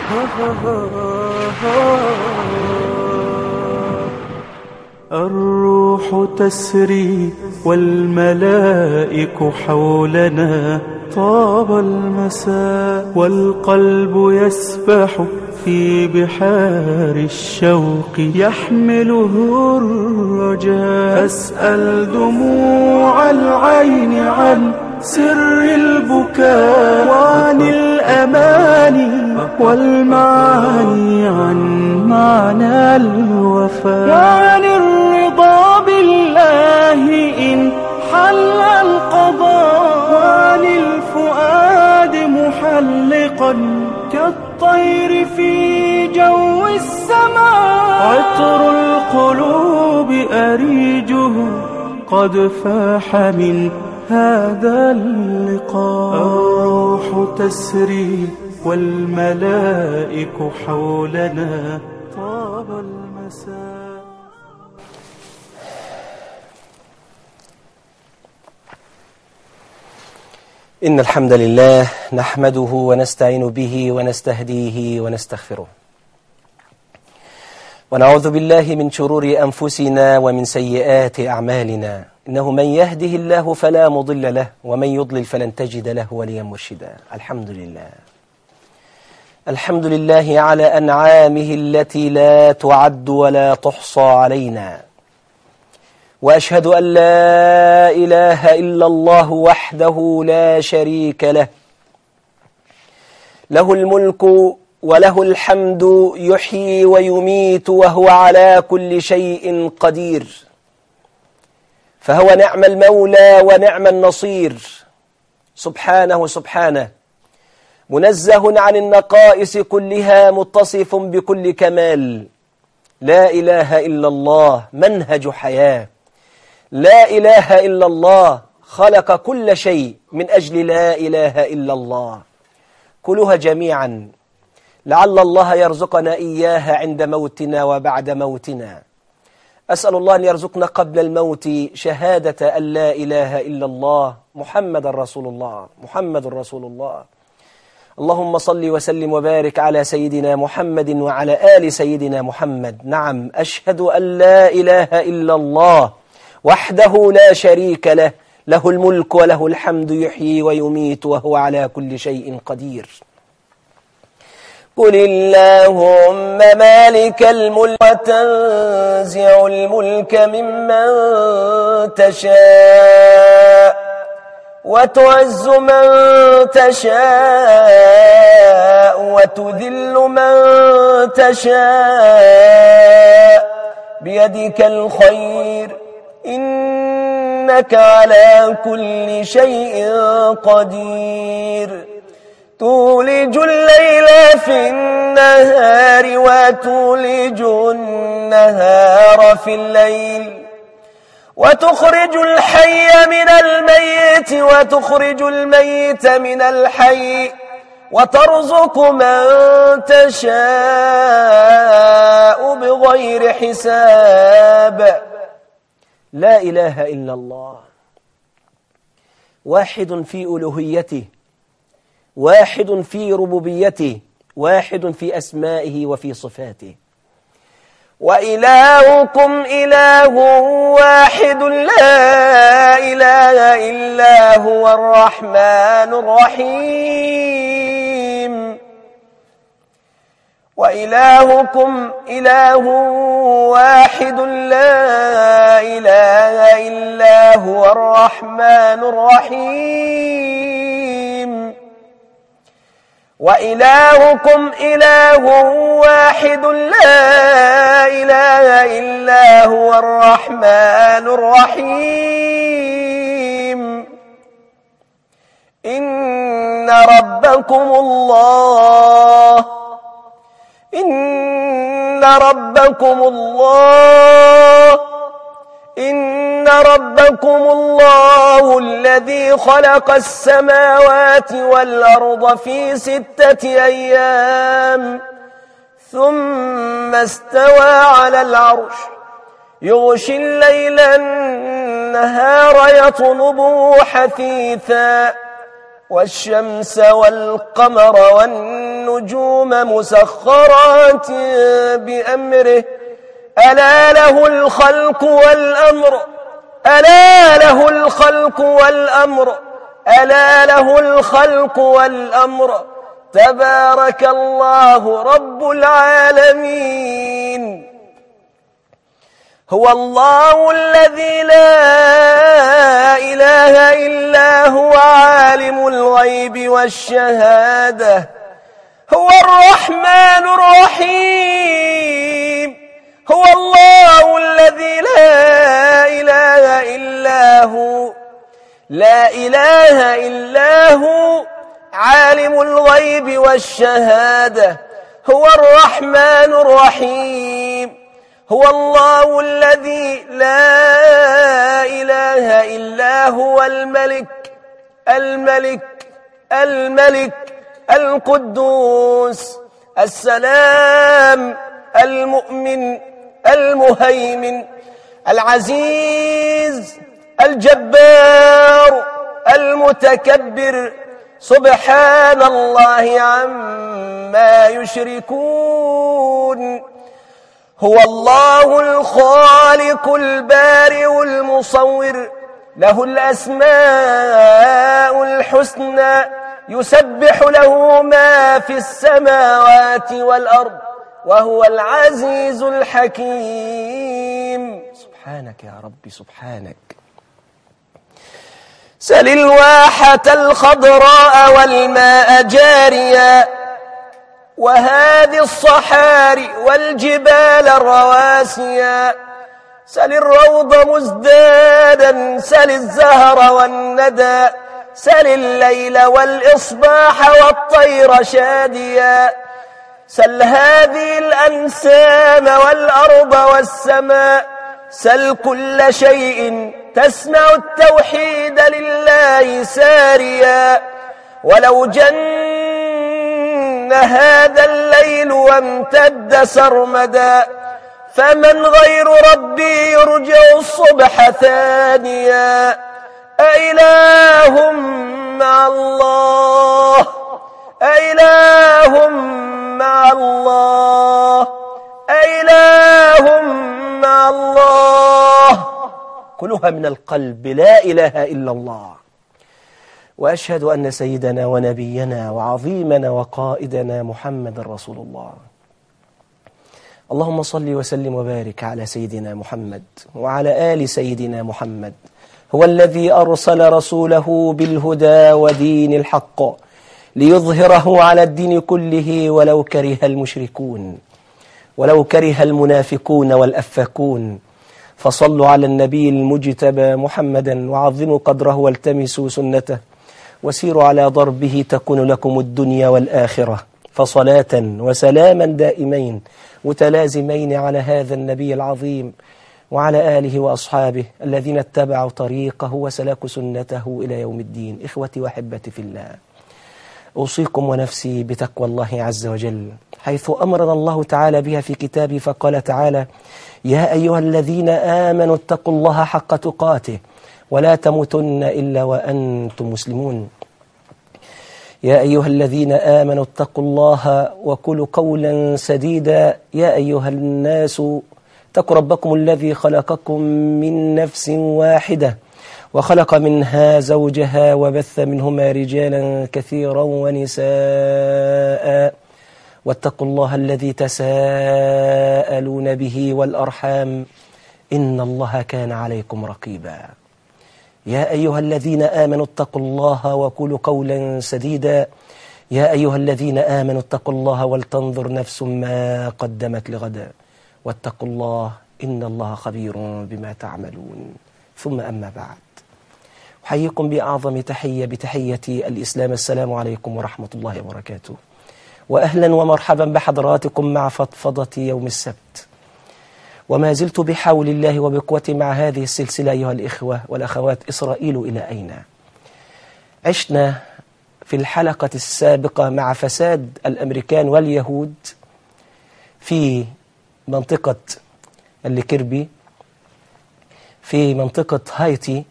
الروح تسري والملائك حولنا طاب المساء والقلب يسبح في بحار الشوق يحمله الرجاء أسأل دموع العين عن سر البكاء وعن الأماني والمعاني عن معنى الوفاء وعن الرضا بالله إن حل القضاء وعن الفؤاد محلقا كالطير في جو السماء عطر القلوب أريجه قد فاح من هذا اللقاء الروح تسري والملائك حولنا طاب المساء إن الحمد لله نحمده ونستعين به ونستهديه ونستغفره ونعوذ بالله من شرور أنفسنا ومن سيئات أعمالنا إنه من يهده الله فلا مضل له ومن يضلل فلن تجد له وليا مرشدا الحمد لله الحمد لله على أنعامه التي لا تعد ولا تحصى علينا وأشهد أن لا إله إلا الله وحده لا شريك له له الملك وله الحمد يحيي ويميت وهو على كل شيء قدير فهو نعم المولى ونعم النصير سبحانه سبحانه منزه عن النقائص كلها متصف بكل كمال لا إله إلا الله منهج حياة لا إله إلا الله خلق كل شيء من أجل لا إله إلا الله كلها جميعا لعل الله يرزقنا إياها عند موتنا وبعد موتنا أسأل الله أن يرزقنا قبل الموت شهادة أن لا إله إلا الله محمد رسول الله محمد رسول الله اللهم صل وسلم وبارك على سيدنا محمد وعلى آل سيدنا محمد نعم أشهد أن لا إله إلا الله وحده لا شريك له له الملك وله الحمد يحيي ويميت وهو على كل شيء قدير قل اللهم مالك الملك وتنزع الملك ممن تشاء وتعز من تشاء وتذل من تشاء بيدك الخير إنك على كل شيء قدير تولج الليل في النهار وتولج النهار في الليل وتخرج الحي من الميت وتخرج الميت من الحي وترزق من تشاء بغير حساب لا إله إلا الله واحد في ألوهيته واحد في ربوبيته واحد في أسمائه وفي صفاته وإلهكم إله واحد لا إله إلا هو الرحمن الرحيم وإلهكم إله واحد لا إله إلا هو الرحمن الرحيم وإلهكم إله واحد لا إله إلا هو الرحمن الرحيم إن ربكم الله إن ربكم الله إن ربكم الله الذي خلق السماوات والأرض في ستة أيام ثم استوى على العرش يغشي الليل النهار يطلبه حثيثا والشمس والقمر والنجوم والنجوم مسخرات بأمره ألا له الخلق والأمر ألا له الخلق والأمر ألا له الخلق والأمر تبارك الله رب العالمين هو الله الذي لا إله إلا هو عالم الغيب والشهادة هو الرحمن الرحيم هو الله الذي لا إله إلا هو لا إله إلا هو عالم الغيب والشهادة هو الرحمن الرحيم هو الله الذي لا إله إلا هو الملك الملك الملك القدوس السلام المؤمن المهيمن العزيز الجبار المتكبر سبحان الله عما يشركون هو الله الخالق البارئ المصور له الأسماء الحسنى يسبح له ما في السماوات والأرض وهو العزيز الحكيم سبحانك يا ربي سبحانك سل الواحة الخضراء والماء جاريا وهذه الصحاري والجبال الرواسيا سل الروض مزدادا سل الزهر والندى سل الليل والإصباح والطير شاديا سل هذه الأنسام والأرض والسماء سل كل شيء تسمع التوحيد لله ساريا ولو جن هذا الليل وامتد سرمدا فمن غير ربي يرجع الصبح ثانيا أإله مع الله أإله مع الله أإله مع الله كلها من القلب لا إله إلا الله وأشهد أن سيدنا ونبينا وعظيمنا وقائدنا محمد رسول الله اللهم صل وسلم وبارك على سيدنا محمد وعلى آل سيدنا محمد هو الذي أرسل رسوله بالهدى ودين الحق ليظهره على الدين كله ولو كره المشركون ولو كره المنافقون والأفاكون فصلوا على النبي المجتبى محمدا وعظموا قدره والتمسوا سنته وسيروا على ضربه تكون لكم الدنيا والآخرة فصلاة وسلاما دائمين متلازمين على هذا النبي العظيم وعلى آله وأصحابه الذين اتبعوا طريقه وسلكوا سنته إلى يوم الدين إخوتي وأحبتي في الله أوصيكم ونفسي بتقوى الله عز وجل حيث أمرنا الله تعالى بها في كتابه فقال تعالى يا أيها الذين آمنوا اتقوا الله حق تقاته ولا تموتن إلا وأنتم مسلمون يا أيها الذين آمنوا اتقوا الله وكلوا قولا سديدا يا أيها الناس اتقوا ربكم الذي خلقكم من نفس واحدة وخلق منها زوجها وبث منهما رجالا كثيرا ونساء واتقوا الله الذي تساءلون به والأرحام إن الله كان عليكم رقيبا يا أيها الذين آمنوا اتقوا الله وقولوا قولا سديدا يا أيها الذين آمنوا اتقوا الله ولتنظر نفس ما قدمت لغدا واتقوا الله إن الله خبير بما تعملون ثم أما بعد أحييكم بأعظم تحية بتحية الإسلام السلام عليكم ورحمة الله وبركاته وأهلا ومرحبا بحضراتكم مع فضفضة يوم السبت وما زلت بحول الله وبقوته مع هذه السلسلة أيها الإخوة والأخوات إسرائيل إلى أين عشنا في الحلقة السابقة مع فساد الأمريكان واليهود في منطقة الليكربي في منطقة هايتي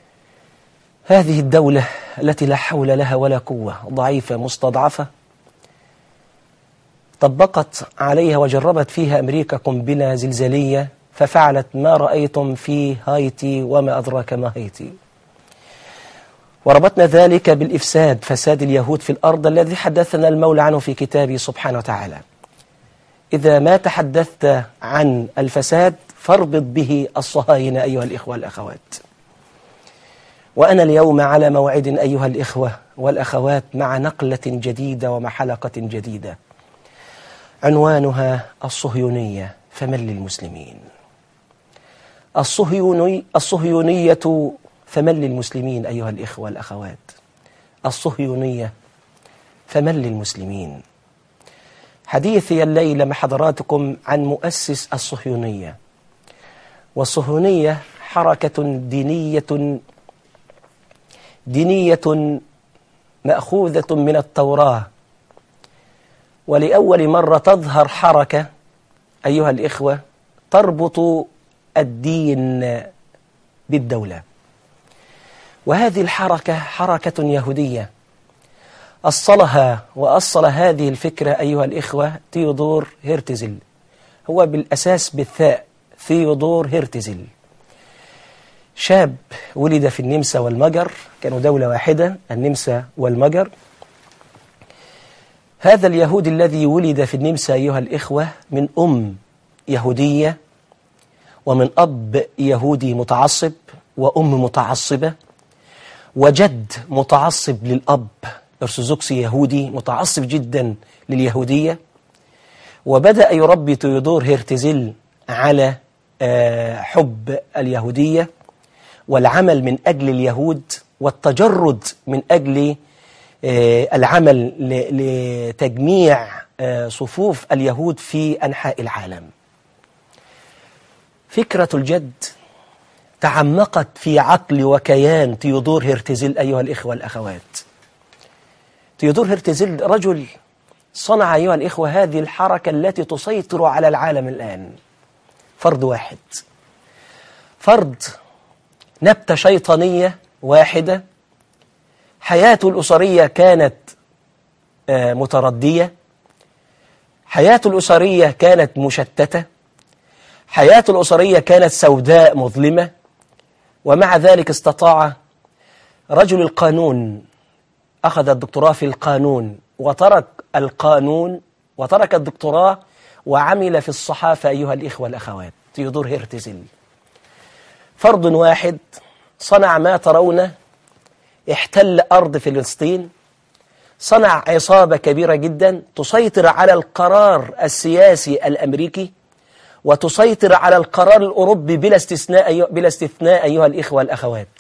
هذه الدولة التي لا حول لها ولا قوة ضعيفة مستضعفة طبقت عليها وجربت فيها أمريكا قنبلة زلزالية ففعلت ما رأيتم في هايتي وما أدراك ما هايتي وربطنا ذلك بالإفساد فساد اليهود في الأرض الذي حدثنا المولى عنه في كتابه سبحانه وتعالى إذا ما تحدثت عن الفساد فاربط به الصهاينة أيها الإخوة والأخوات وأنا اليوم على موعد أيها الإخوة والأخوات مع نقلة جديدة ومع حلقة جديدة عنوانها الصهيونية فمن للمسلمين الصهيوني الصهيونية فمن للمسلمين أيها الإخوة والأخوات الصهيونية فمن للمسلمين حديثي الليلة مع حضراتكم عن مؤسس الصهيونية والصهيونية حركة دينية دينية مأخوذة من التوراة ولأول مرة تظهر حركة أيها الإخوة تربط الدين بالدولة وهذه الحركة حركة يهودية أصلها وأصل هذه الفكرة أيها الإخوة تيودور هيرتزل هو بالأساس بالثاء ثيودور هيرتزل شاب ولد في النمسا والمجر كانوا دولة واحدة النمسا والمجر هذا اليهودي الذي ولد في النمسا أيها الإخوة من أم يهودية ومن أب يهودي متعصب وأم متعصبة وجد متعصب للأب أرثوذكسي يهودي متعصب جدا لليهودية وبدأ يربي تيودور هيرتزيل على حب اليهودية والعمل من أجل اليهود والتجرد من أجل العمل لتجميع صفوف اليهود في أنحاء العالم فكرة الجد تعمقت في عقل وكيان تيودور هيرتزيل أيها الإخوة الأخوات تيودور هيرتزيل رجل صنع أيها الإخوة هذه الحركة التي تسيطر على العالم الآن فرد واحد فرد نبتة شيطانية واحدة حياته الأسرية كانت متردية حياته الأسرية كانت مشتتة حياته الأسرية كانت سوداء مظلمة ومع ذلك استطاع رجل القانون أخذ الدكتوراه في القانون وترك القانون وترك الدكتوراه وعمل في الصحافة أيها الإخوة الأخوات تيودور هيرتزل فرد واحد صنع ما ترون احتل أرض فلسطين صنع عصابة كبيرة جدا تسيطر على القرار السياسي الأمريكي وتسيطر على القرار الأوروبي بلا استثناء, بلا استثناء أيها الإخوة الأخوات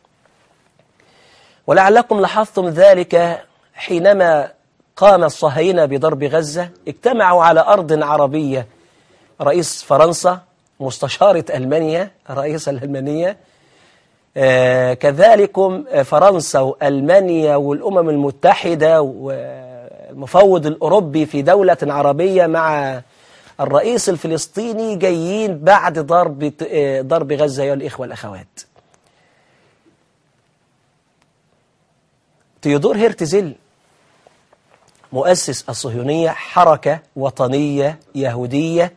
ولعلكم لاحظتم ذلك حينما قام الصهاينة بضرب غزة اجتمعوا على أرض عربية رئيس فرنسا مستشارة ألمانيا رئيس الألمانية آه كذلكم فرنسا وألمانيا والأمم المتحدة والمفوض الأوروبي في دولة عربية مع الرئيس الفلسطيني جايين بعد ضرب ضرب غزة يا الإخوة الأخوات تيودور هيرتزيل مؤسس الصهيونية حركة وطنية يهودية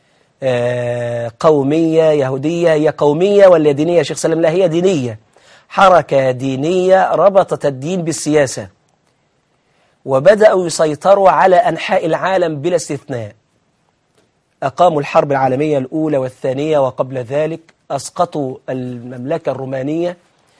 قومية يهودية هي قومية ولا دينية يا شيخ سلام لا هي دينية حركة دينية ربطت الدين بالسياسة وبدأوا يسيطروا على أنحاء العالم بلا استثناء أقاموا الحرب العالمية الأولى والثانية وقبل ذلك أسقطوا المملكة الرومانية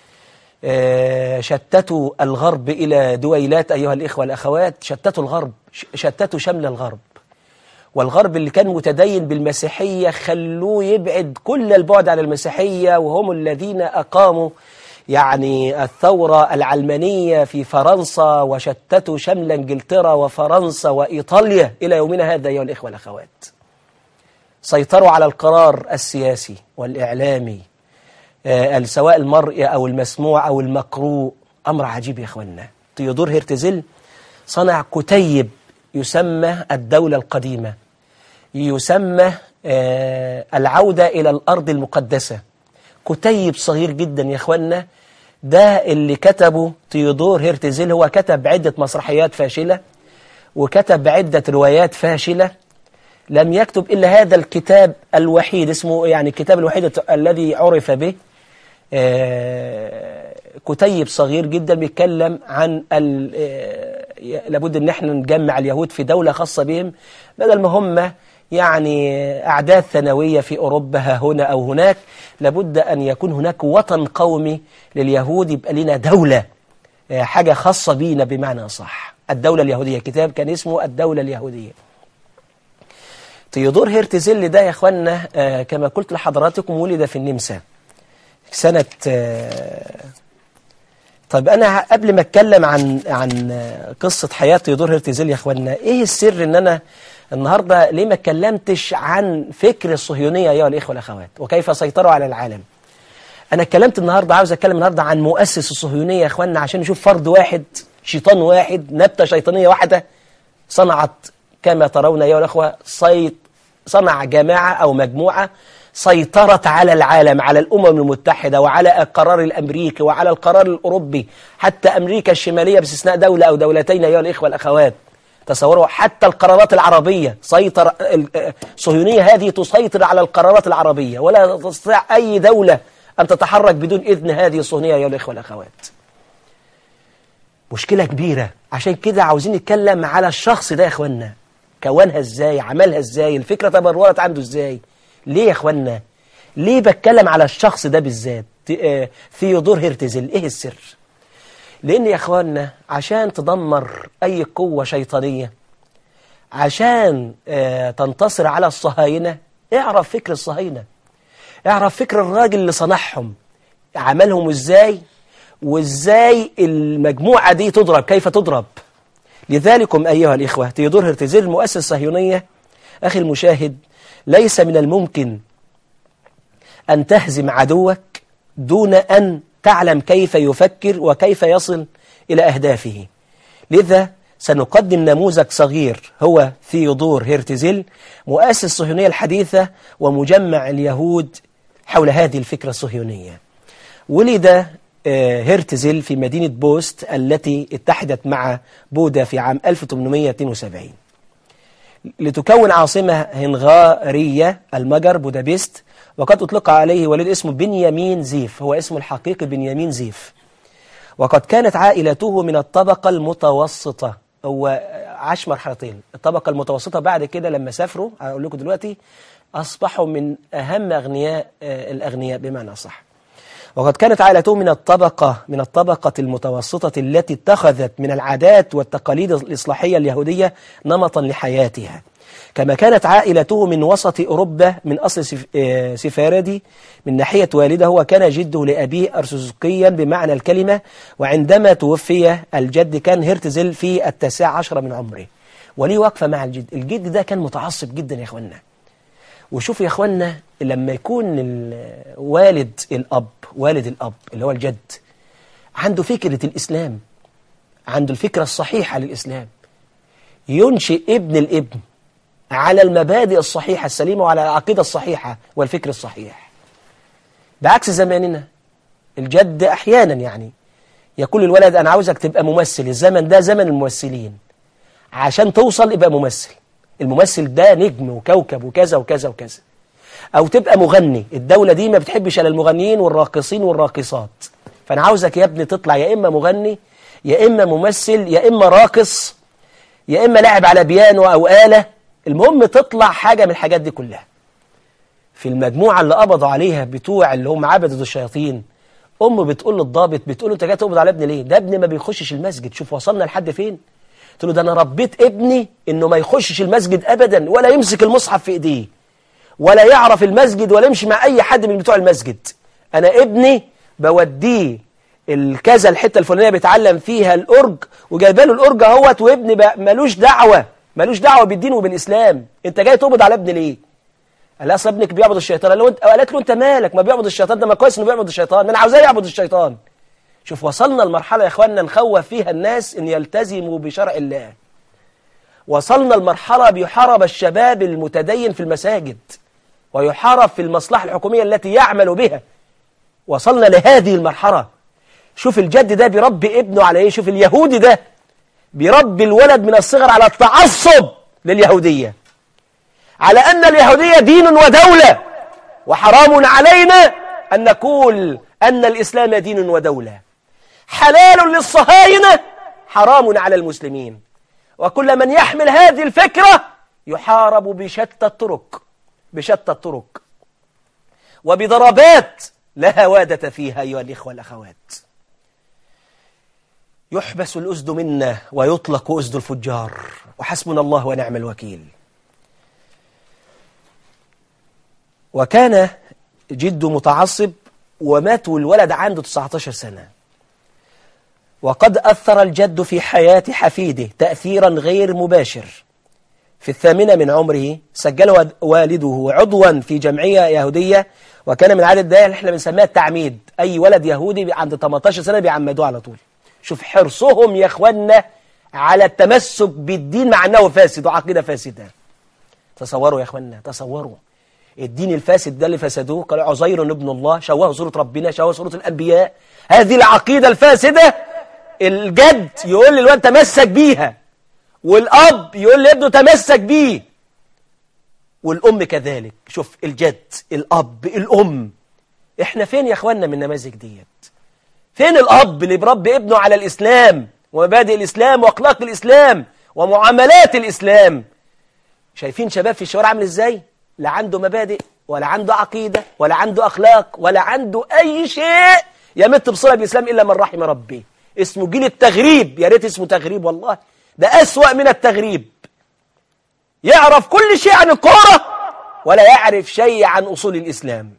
شتتوا الغرب إلى دويلات أيها الإخوة الأخوات شتتوا الغرب شتتوا شمل الغرب والغرب اللي كان متدين بالمسيحية خلوه يبعد كل البعد عن المسيحية وهم الذين أقاموا يعني الثورة العلمانية في فرنسا وشتتوا شمل انجلترا وفرنسا وإيطاليا إلى يومنا هذا أيها الإخوة الأخوات سيطروا على القرار السياسي والإعلامي آه سواء المرئي أو المسموع أو المقروء أمر عجيب يا أخوانا تيودور هيرتزيل صنع كتيب يسمى الدولة القديمة يسمى آه العودة إلى الأرض المقدسة كتيب صغير جدا يا أخوانا ده اللي كتبه تيودور هيرتزيل هو كتب عدة مسرحيات فاشلة وكتب عدة روايات فاشلة لم يكتب إلا هذا الكتاب الوحيد اسمه يعني الكتاب الوحيد الذي عرف به آه، كتيب صغير جدا بيتكلم عن ال- آه، لابد ان احنا نجمع اليهود في دولة خاصة بهم بدل ما هم يعني أعداد ثانوية في أوروبا ها هنا أو هناك لابد أن يكون هناك وطن قومي لليهود يبقى لنا دولة آه، حاجة خاصة بينا بمعنى صح الدولة اليهودية كتاب كان اسمه الدولة اليهودية تيودور هيرتزل ده يا اخوانا آه، كما قلت لحضراتكم ولد في النمسا سنة آه، طيب أنا قبل ما أتكلم عن عن آه، قصة حياة تيودور هيرتزل يا اخوانا إيه السر إن أنا النهاردة ليه ما اتكلمتش عن فكر الصهيونية أيها الإخوة والأخوات وكيف سيطروا على العالم أنا اتكلمت النهاردة عاوز أتكلم النهاردة عن مؤسس الصهيونية يا اخوانا عشان نشوف فرد واحد شيطان واحد نبتة شيطانية واحدة صنعت كما ترون أيها الأخوة صيت صنع جماعة أو مجموعة سيطرت على العالم على الأمم المتحدة وعلى القرار الأمريكي وعلى القرار الأوروبي حتى أمريكا الشمالية باستثناء دولة أو دولتين أيها الإخوة والأخوات تصوروا حتى القرارات العربية سيطر ال- الصهيونية هذه تسيطر على القرارات العربية ولا تستطيع أي دولة أن تتحرك بدون إذن هذه الصهيونية أيها الإخوة والأخوات مشكلة كبيرة عشان كده عاوزين نتكلم على الشخص ده يا اخوانا كونها ازاي عملها ازاي الفكرة تبرورت عنده ازاي ليه يا اخوانا ليه بتكلم على الشخص ده بالذات ت- آه، ثيودور هيرتزل ايه السر لان يا اخوانا عشان تدمر اي قوة شيطانية عشان آه، تنتصر على الصهاينة اعرف فكر الصهاينة اعرف فكر الراجل اللي صنعهم عملهم ازاي وازاي المجموعة دي تضرب كيف تضرب لذلكم أيها الإخوة تيودور هرتزيل المؤسس الصهيونية أخي المشاهد ليس من الممكن أن تهزم عدوك دون أن تعلم كيف يفكر وكيف يصل إلى أهدافه لذا سنقدم نموذج صغير هو ثيودور هيرتزيل مؤسس الصهيونية الحديثة ومجمع اليهود حول هذه الفكرة الصهيونية ولد آه، هيرتزل في مدينة بوست التي اتحدت مع بودا في عام 1872 لتكون عاصمة هنغارية المجر بودابست وقد أطلق عليه ولد اسمه بنيامين زيف هو اسمه الحقيقي بنيامين زيف وقد كانت عائلته من الطبقة المتوسطة هو عاش مرحلتين الطبقة المتوسطة بعد كده لما سافروا هقول لكم دلوقتي أصبحوا من أهم أغنياء آه، الأغنياء بمعنى صح وقد كانت عائلته من الطبقة من الطبقة المتوسطة التي اتخذت من العادات والتقاليد الإصلاحية اليهودية نمطا لحياتها كما كانت عائلته من وسط أوروبا من أصل سف- آه، سفاردي من ناحية والده وكان جده لأبيه أرثوذكيا بمعنى الكلمة وعندما توفي الجد كان هرتزل في التاسع عشر من عمره وليه وقفة مع الجد الجد ده كان متعصب جدا يا إخوانا وشوف يا اخوانا لما يكون ال- والد الاب والد الاب اللي هو الجد عنده فكرة الاسلام عنده الفكرة الصحيحة للاسلام ينشئ ابن الابن على المبادئ الصحيحة السليمة وعلى العقيدة الصحيحة والفكر الصحيح بعكس زماننا الجد احيانا يعني يقول للولد انا عاوزك تبقى ممثل الزمن ده زمن الممثلين عشان توصل يبقى ممثل الممثل ده نجم وكوكب وكذا وكذا وكذا او تبقى مغني الدولة دي ما بتحبش الا المغنيين والراقصين والراقصات فانا عاوزك يا ابني تطلع يا اما مغني يا اما ممثل يا اما راقص يا اما لاعب على بيانو او آلة المهم تطلع حاجة من الحاجات دي كلها في المجموعة اللي قبضوا عليها بتوع اللي هم عبدة الشياطين أم بتقول للضابط بتقول له أنت جاي تقبض على ابني ليه؟ ده ابني ما بيخشش المسجد شوف وصلنا لحد فين؟ قلت له ده أنا ربيت ابني إنه ما يخشش المسجد أبدا ولا يمسك المصحف في إيديه ولا يعرف المسجد ولا يمشي مع أي حد من بتوع المسجد أنا ابني بوديه الكذا الحتة الفلانية بيتعلم فيها الأرج وجايبه له الأرج اهوت وابني بقى ملوش دعوة ملوش دعوة بالدين وبالإسلام أنت جاي تقبض على ابني ليه؟ قال لها اصل ابنك بيعبد الشيطان قال له انت قالت له انت مالك ما بيعبد الشيطان ده ما كويس انه بيعبد الشيطان ما انا عاوزاه يعبد الشيطان شوف وصلنا لمرحله يا اخواننا نخوف فيها الناس ان يلتزموا بشرع الله وصلنا لمرحله بيحارب الشباب المتدين في المساجد ويحارب في المصلحه الحكوميه التي يعمل بها وصلنا لهذه المرحله شوف الجد ده بيربي ابنه على ايه شوف اليهودي ده بيربي الولد من الصغر على التعصب لليهودية على أن اليهودية دين ودولة وحرام علينا أن نقول أن الإسلام دين ودولة حلال للصهاينة حرام على المسلمين وكل من يحمل هذه الفكرة يحارب بشتى الطرق بشتى الطرق وبضربات لا هوادة فيها أيها الإخوة والأخوات يحبس الأسد منا ويطلق أسد الفجار وحسبنا الله ونعم الوكيل وكان جده متعصب ومات والولد عنده 19 سنة وقد أثر الجد في حياة حفيده تأثيرا غير مباشر في الثامنة من عمره سجل والده عضوا في جمعية يهودية وكان من عادة ده اللي احنا بنسميها التعميد أي ولد يهودي عند 18 سنة بيعمدوه على طول شوف حرصهم يا اخوانا على التمسك بالدين مع أنه فاسد وعقيدة فاسدة تصوروا يا اخوانا تصوروا الدين الفاسد ده اللي فسدوه قال عزير ابن الله شوهوا صورة ربنا شوهوا صورة الأنبياء هذه العقيدة الفاسدة الجد يقول للواد تمسك بيها والأب يقول لابنه تمسك بيه والأم كذلك شوف الجد الأب الأم احنا فين يا اخوانا من النماذج ديت فين الأب اللي بربي ابنه على الإسلام ومبادئ الإسلام وأخلاق الإسلام ومعاملات الإسلام شايفين شباب في الشوارع عامل إزاي لا عنده مبادئ ولا عنده عقيدة ولا عنده أخلاق ولا عنده أي شيء يمت بصلة بالإسلام إلا من رحم ربي اسمه جيل التغريب يا ريت اسمه تغريب والله ده أسوأ من التغريب يعرف كل شيء عن الكورة ولا يعرف شيء عن أصول الإسلام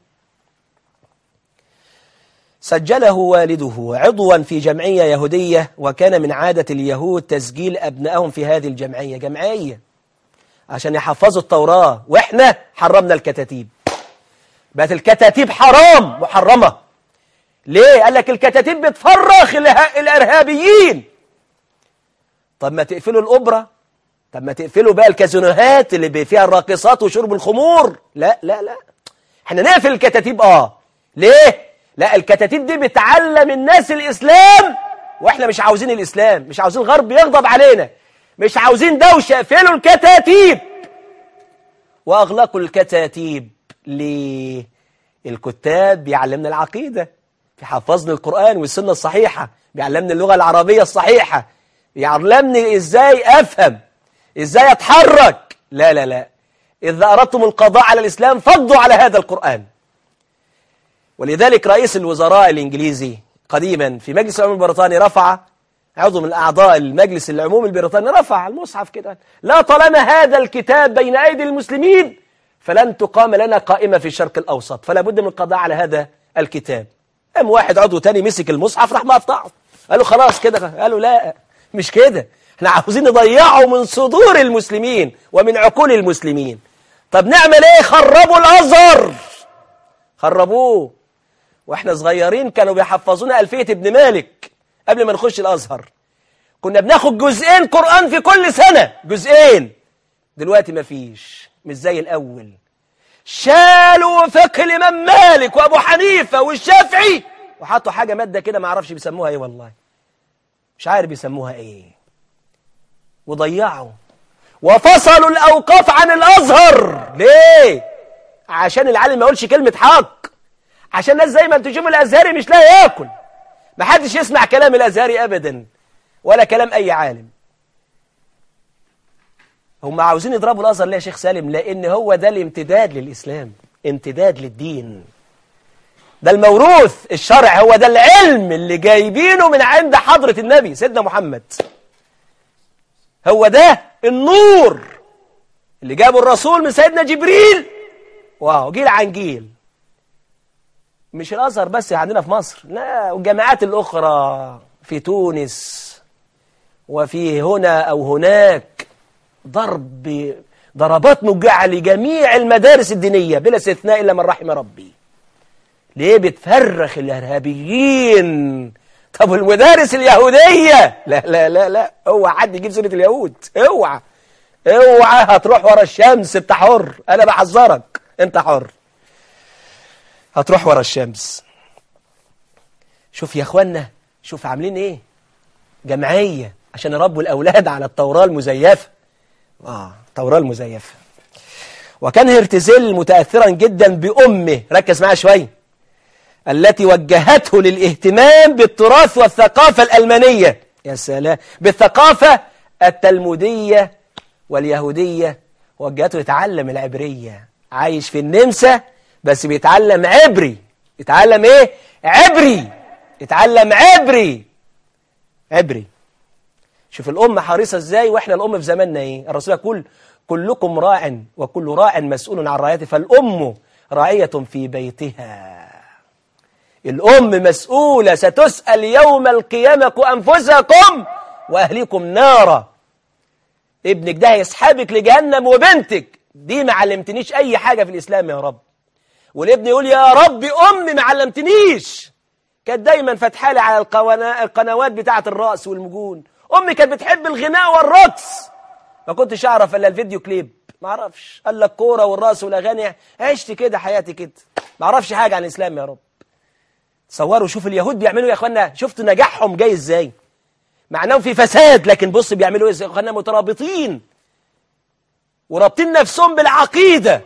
سجله والده عضوا في جمعية يهودية وكان من عادة اليهود تسجيل أبنائهم في هذه الجمعية جمعية عشان يحفظوا التوراة وإحنا حرمنا الكتاتيب بقت الكتاتيب حرام محرمة ليه؟ قال لك الكتاتيب بتفرخ الإرهابيين طب ما تقفلوا الأوبرا طب ما تقفلوا بقى الكازينوهات اللي فيها الراقصات وشرب الخمور لا لا لا احنا نقفل الكتاتيب اه ليه؟ لا الكتاتيب دي بتعلم الناس الإسلام واحنا مش عاوزين الإسلام مش عاوزين الغرب يغضب علينا مش عاوزين دوشة اقفلوا الكتاتيب وأغلقوا الكتاتيب ليه؟ الكتاب بيعلمنا العقيدة بيحفظني القرآن والسنة الصحيحة بيعلمني اللغة العربية الصحيحة بيعلمني إزاي أفهم إزاي أتحرك لا لا لا إذا أردتم القضاء على الإسلام فضوا على هذا القرآن ولذلك رئيس الوزراء الإنجليزي قديما في مجلس العموم البريطاني رفع عضو من أعضاء المجلس العموم البريطاني رفع المصحف كده لا طالما هذا الكتاب بين أيدي المسلمين فلن تقام لنا قائمة في الشرق الأوسط فلا بد من القضاء على هذا الكتاب قام واحد عضو تاني مسك المصحف راح مقطعه قالوا خلاص كده قالوا لا مش كده احنا عاوزين نضيعه من صدور المسلمين ومن عقول المسلمين طب نعمل ايه خربوا الازهر خربوه واحنا صغيرين كانوا بيحفظونا ألفية ابن مالك قبل ما نخش الازهر كنا بناخد جزئين قرآن في كل سنة جزئين دلوقتي مفيش مش زي الأول شالوا فقه الإمام مالك وأبو حنيفة والشافعي وحطوا حاجة مادة كده ما اعرفش بيسموها ايه والله مش عارف بيسموها ايه وضيعوا وفصلوا الأوقاف عن الأزهر ليه؟ عشان العالم ما يقولش كلمة حق عشان الناس زي ما انتوا تشوفوا الأزهري مش لاقي ياكل ما حدش يسمع كلام الأزهري أبدا ولا كلام أي عالم هم عاوزين يضربوا الأزهر ليه يا شيخ سالم لأن هو ده الامتداد للإسلام امتداد للدين ده الموروث الشرع هو ده العلم اللي جايبينه من عند حضرة النبي سيدنا محمد هو ده النور اللي جابه الرسول من سيدنا جبريل واو جيل عن جيل مش الأزهر بس عندنا في مصر لا والجامعات الأخرى في تونس وفي هنا أو هناك ضرب ضربات موجعة لجميع المدارس الدينية بلا استثناء إلا من رحم ربي ليه بتفرخ الإرهابيين طب والمدارس اليهودية لا لا لا لا اوعى حد يجيب سيرة اليهود اوعى اوعى هتروح ورا الشمس انت حر انا بحذرك انت حر هتروح ورا الشمس شوف يا اخوانا شوف عاملين ايه جمعية عشان يربوا الأولاد على التوراة المزيفة آه التوراة المزيفة وكان هرتزيل متأثرا جدا بأمه ركز معايا شوية التي وجهته للاهتمام بالتراث والثقافة الألمانية يا سلام بالثقافة التلمودية واليهودية وجهته يتعلم العبرية عايش في النمسا بس بيتعلم عبري يتعلم ايه عبري يتعلم عبري عبري شوف الأم حريصة ازاي واحنا الأم في زماننا ايه الرسول يقول كلكم راع وكل راع مسؤول عن رعيته فالأم راعية في بيتها الأم مسؤولة ستسأل يوم القيامة أنفسكم وأهليكم نارا ابنك ده يسحبك لجهنم وبنتك دي ما علمتنيش أي حاجة في الإسلام يا رب والابن يقول يا رب أمي ما علمتنيش كانت دايما فتحالي على القوانا- القنوات بتاعة الرأس والمجون أمي كانت بتحب الغناء والرقص ما كنتش أعرف إلا الفيديو كليب ما أعرفش قال لك كورة والرقص والأغاني عشت كده حياتي كده ما أعرفش حاجة عن الإسلام يا رب تصوروا شوف اليهود بيعملوا يا اخوانا شفتوا نجاحهم جاي ازاي مع انهم في فساد لكن بص بيعملوا ايه يا اخوانا مترابطين ورابطين نفسهم بالعقيده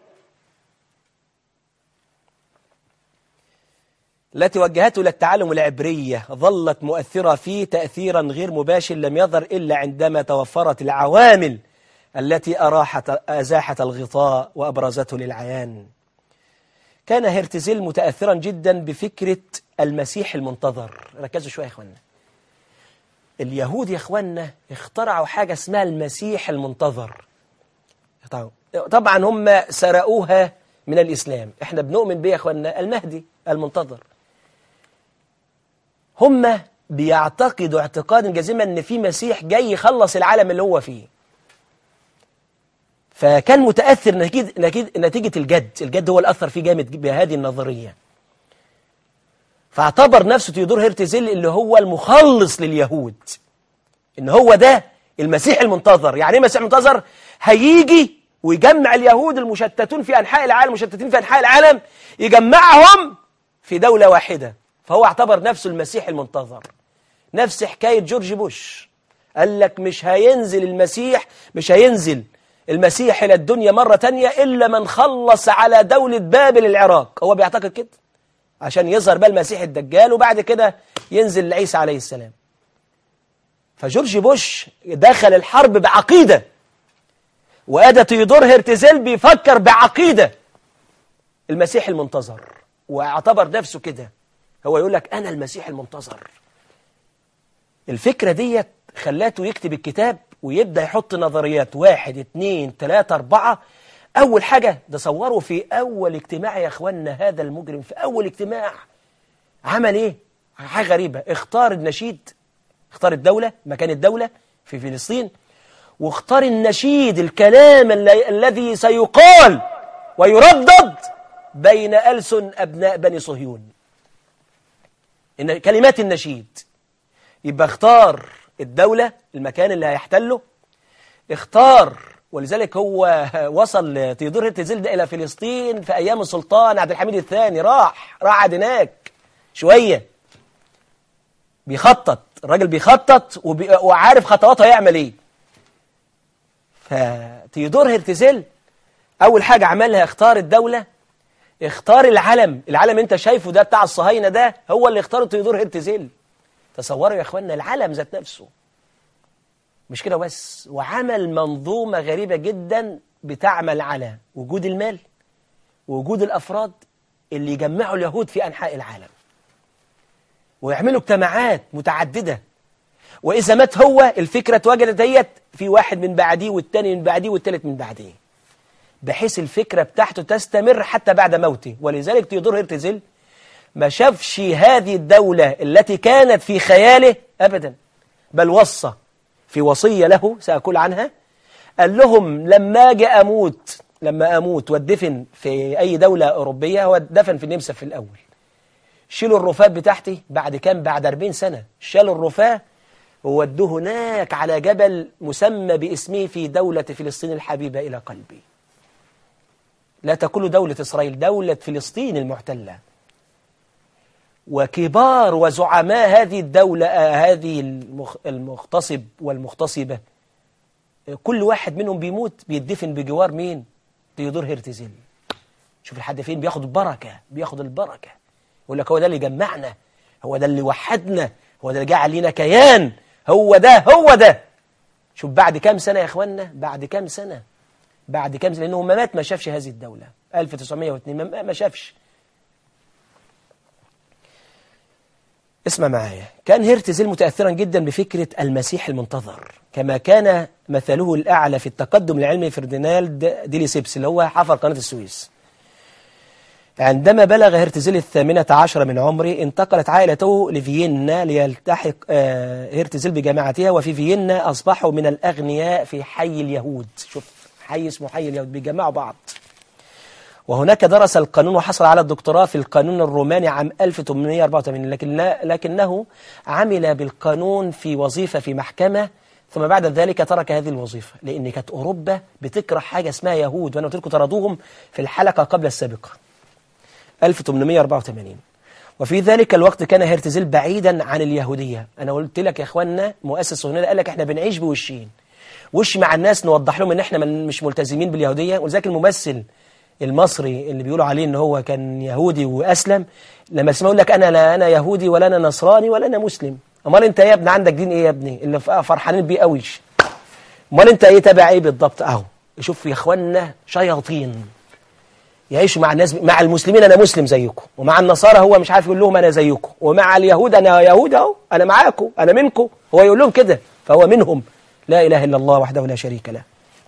التي وجهته للتعلم العبرية ظلت مؤثرة فيه تأثيرا غير مباشر لم يظهر إلا عندما توفرت العوامل التي أراحت أزاحت الغطاء وأبرزته للعيان كان هرتزيل متأثرا جدا بفكرة المسيح المنتظر ركزوا شوية يا اخوانا اليهود يا اخوانا اخترعوا حاجة اسمها المسيح المنتظر طبعا هم سرقوها من الإسلام احنا بنؤمن بيه يا اخوانا المهدي المنتظر هم بيعتقدوا اعتقادا جازما ان في مسيح جاي يخلص العالم اللي هو فيه فكان متأثر نتيجة, نتيجة, نتيجة الجد الجد هو اللي أثر فيه جامد بهذه النظرية فاعتبر نفسه تيودور هيرتزيل اللي هو المخلص لليهود ان هو ده المسيح المنتظر يعني ايه المسيح المنتظر هيجي ويجمع اليهود المشتتون في أنحاء العالم المشتتين في أنحاء العالم يجمعهم في دولة واحدة فهو اعتبر نفسه المسيح المنتظر نفس حكاية جورج بوش قال لك مش هينزل المسيح مش هينزل المسيح إلى الدنيا مرة تانية إلا من خلص على دولة بابل العراق هو بيعتقد كده عشان يظهر بقى المسيح الدجال وبعد كده ينزل عيسى عليه السلام فجورج بوش دخل الحرب بعقيدة وأدى تيودور هرتزيل بيفكر بعقيدة المسيح المنتظر واعتبر نفسه كده هو يقول لك أنا المسيح المنتظر الفكرة ديت خلاته يكتب الكتاب ويبدأ يحط نظريات واحد اتنين تلاتة أربعة أول حاجة ده صوروا في أول اجتماع يا أخوانا هذا المجرم في أول اجتماع عمل إيه؟ حاجة غريبة اختار النشيد اختار الدولة مكان الدولة في فلسطين واختار النشيد الكلام الل- الذي سيقال ويردد بين ألسن أبناء بني صهيون إن كلمات النشيد يبقى اختار الدولة المكان اللي هيحتله اختار ولذلك هو وصل تيودور هرتزيل ده إلى فلسطين في أيام السلطان عبد الحميد الثاني راح راح قعد هناك شوية بيخطط الراجل بيخطط وبي... وعارف خطواته هيعمل ايه فتيودور هرتزيل أول حاجة عملها اختار الدولة اختار العلم العلم انت شايفه ده بتاع الصهاينة ده هو اللي اختاره تيودور هرتزيل تصوروا يا اخوانا العلم ذات نفسه مش كده بس وعمل منظومة غريبة جدا بتعمل على وجود المال ووجود الأفراد اللي يجمعوا اليهود في أنحاء العالم ويعملوا اجتماعات متعددة وإذا مات هو الفكرة اتوجدت هي في واحد من بعديه والتاني من بعديه والتالت من بعديه بحيث الفكرة بتاعته تستمر حتى بعد موته ولذلك تيودور هرتزل ما شافش هذه الدولة التي كانت في خياله أبدا بل وصى في وصية له سأقول عنها قال لهم لما أجي أموت لما أموت وادفن في أي دولة أوروبية هو دفن في النمسا في الأول شيلوا الرفاة بتاعتي بعد كام بعد 40 سنة شالوا الرفاة وودوه هناك على جبل مسمى باسمه في دولة فلسطين الحبيبة إلى قلبي لا تقول دولة إسرائيل دولة فلسطين المحتلة وكبار وزعماء هذه الدولة آه، هذه المخ- المغتصب والمغتصبة آه، كل واحد منهم بيموت بيدفن بجوار مين تيودور هيرتزل شوف لحد فين بياخد البركة بياخد البركة يقول لك هو ده اللي جمعنا هو ده اللي وحدنا هو ده اللي جعل لينا كيان هو ده هو ده شوف بعد كام سنة يا اخوانا بعد كام سنة بعد كام سنة لأنه ما مات ما شافش هذه الدولة 1902 ما- ما شافش اسمع معايا كان هيرتزل متأثرا جدا بفكرة المسيح المنتظر كما كان مثله الأعلى في التقدم العلمي فردينالد ديليسيبس اللي هو حفر قناة السويس عندما بلغ هرتزل الثامنة عشر من عمره انتقلت عائلته لفيينا ليلتحق آه، هرتزل بجامعتها وفي فيينا أصبحوا من الأغنياء في حي اليهود شوف حي اسمه حي اليهود بيجمعوا بعض وهناك درس القانون وحصل على الدكتوراه في القانون الروماني عام 1884 لكن لكنه عمل بالقانون في وظيفة في محكمة ثم بعد ذلك ترك هذه الوظيفة لأن كانت أوروبا بتكره حاجة اسمها يهود وأنا قلت لكم طردوهم في الحلقة قبل السابقة 1884 وفي ذلك الوقت كان هرتزل بعيدا عن اليهودية أنا قلت لك يا أخوانا مؤسس هنا قال لك إحنا بنعيش بوشين وش مع الناس نوضح لهم إن إحنا من- مش ملتزمين باليهودية ولذلك الممثل المصري اللي بيقولوا عليه إن هو كان يهودي وأسلم لما تسمعوا يقول لك أنا لا أنا يهودي ولا أنا نصراني ولا أنا مسلم أمال أنت يا ابني عندك دين إيه يا ابني اللي فرحانين بيه قوي أمال أنت إيه تابع إيه بالضبط أهو شوف يا إخوانا شياطين يعيشوا مع الناس مع المسلمين انا مسلم زيكم ومع النصارى هو مش عارف يقول لهم انا زيكم ومع اليهود انا يهود اهو انا معاكم انا منكم هو يقول لهم كده فهو منهم لا اله الا الله وحده لا شريك له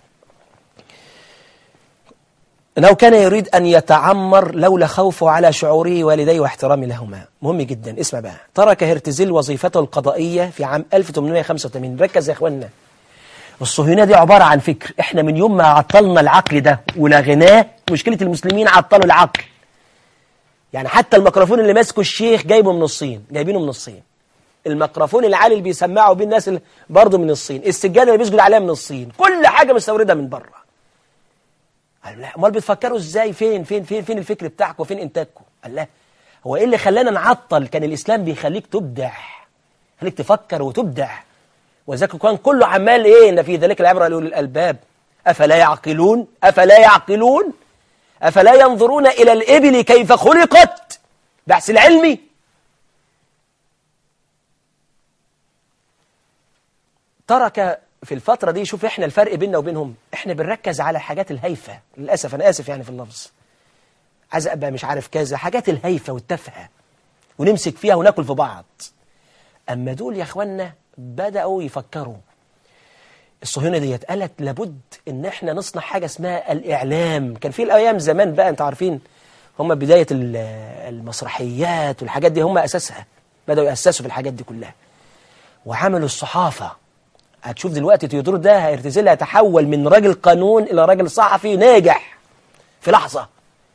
انه كان يريد ان يتعمر لولا خوفه على شعوره والديه واحترامه لهما مهم جدا اسمع بقى ترك هرتزيل وظيفته القضائيه في عام 1885 ركز يا اخوانا الصهيونية دي عبارة عن فكر احنا من يوم ما عطلنا العقل ده ولغيناه مشكلة المسلمين عطلوا العقل يعني حتى الميكروفون اللي ماسكه الشيخ جايبه من الصين جايبينه من الصين الميكروفون العالي اللي بيسمعوا بيه الناس اللي برضه من الصين السجادة اللي بيسجد عليها من الصين كل حاجة مستوردة من بره قال لا امال بتفكروا ازاي فين فين فين فين الفكر بتاعكم وفين انتاجكم قال لا هو ايه اللي خلانا نعطل كان الاسلام بيخليك تبدع خليك تفكر وتبدع وذلك كان كله عمال ايه ان في ذلك العبره لاولي الالباب افلا يعقلون افلا يعقلون افلا ينظرون الى الابل كيف خلقت بحث العلمي ترك في الفترة دي شوف احنا الفرق بيننا وبينهم احنا بنركز على الحاجات الهايفة للأسف أنا آسف يعني في اللفظ عايز أبقى مش عارف كذا حاجات الهايفة والتافهة ونمسك فيها وناكل في بعض أما دول يا أخوانا بدأوا يفكروا الصهيونة ديت قالت لابد إن إحنا نصنع حاجة اسمها الإعلام كان في الأيام زمان بقى أنتوا عارفين هم بداية ال- المسرحيات والحاجات دي هم أساسها بدأوا يأسسوا في الحاجات دي كلها وعملوا الصحافة هتشوف دلوقتي تيودور ده هيرتزل هيتحول من راجل قانون إلى راجل صحفي ناجح في لحظة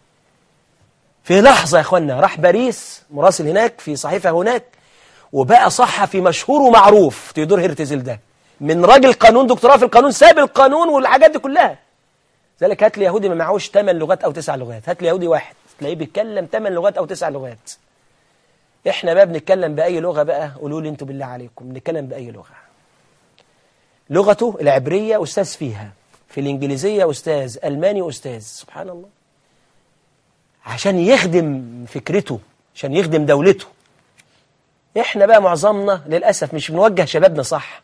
في لحظة يا اخوانا راح باريس مراسل هناك في صحيفة هناك وبقى صحفي مشهور ومعروف تيودور هيرتزل ده من راجل قانون دكتوراه في القانون ساب القانون والحاجات دي كلها ذلك هات لي يهودي ما معهوش 8 لغات او 9 لغات هات لي يهودي واحد تلاقيه بيتكلم 8 لغات او 9 لغات احنا بقى بنتكلم باي لغه بقى قولوا لي انتوا بالله عليكم بنتكلم باي لغه لغته العبريه استاذ فيها في الانجليزيه استاذ الماني استاذ سبحان الله عشان يخدم فكرته عشان يخدم دولته احنا بقى معظمنا للأسف مش بنوجه شبابنا صح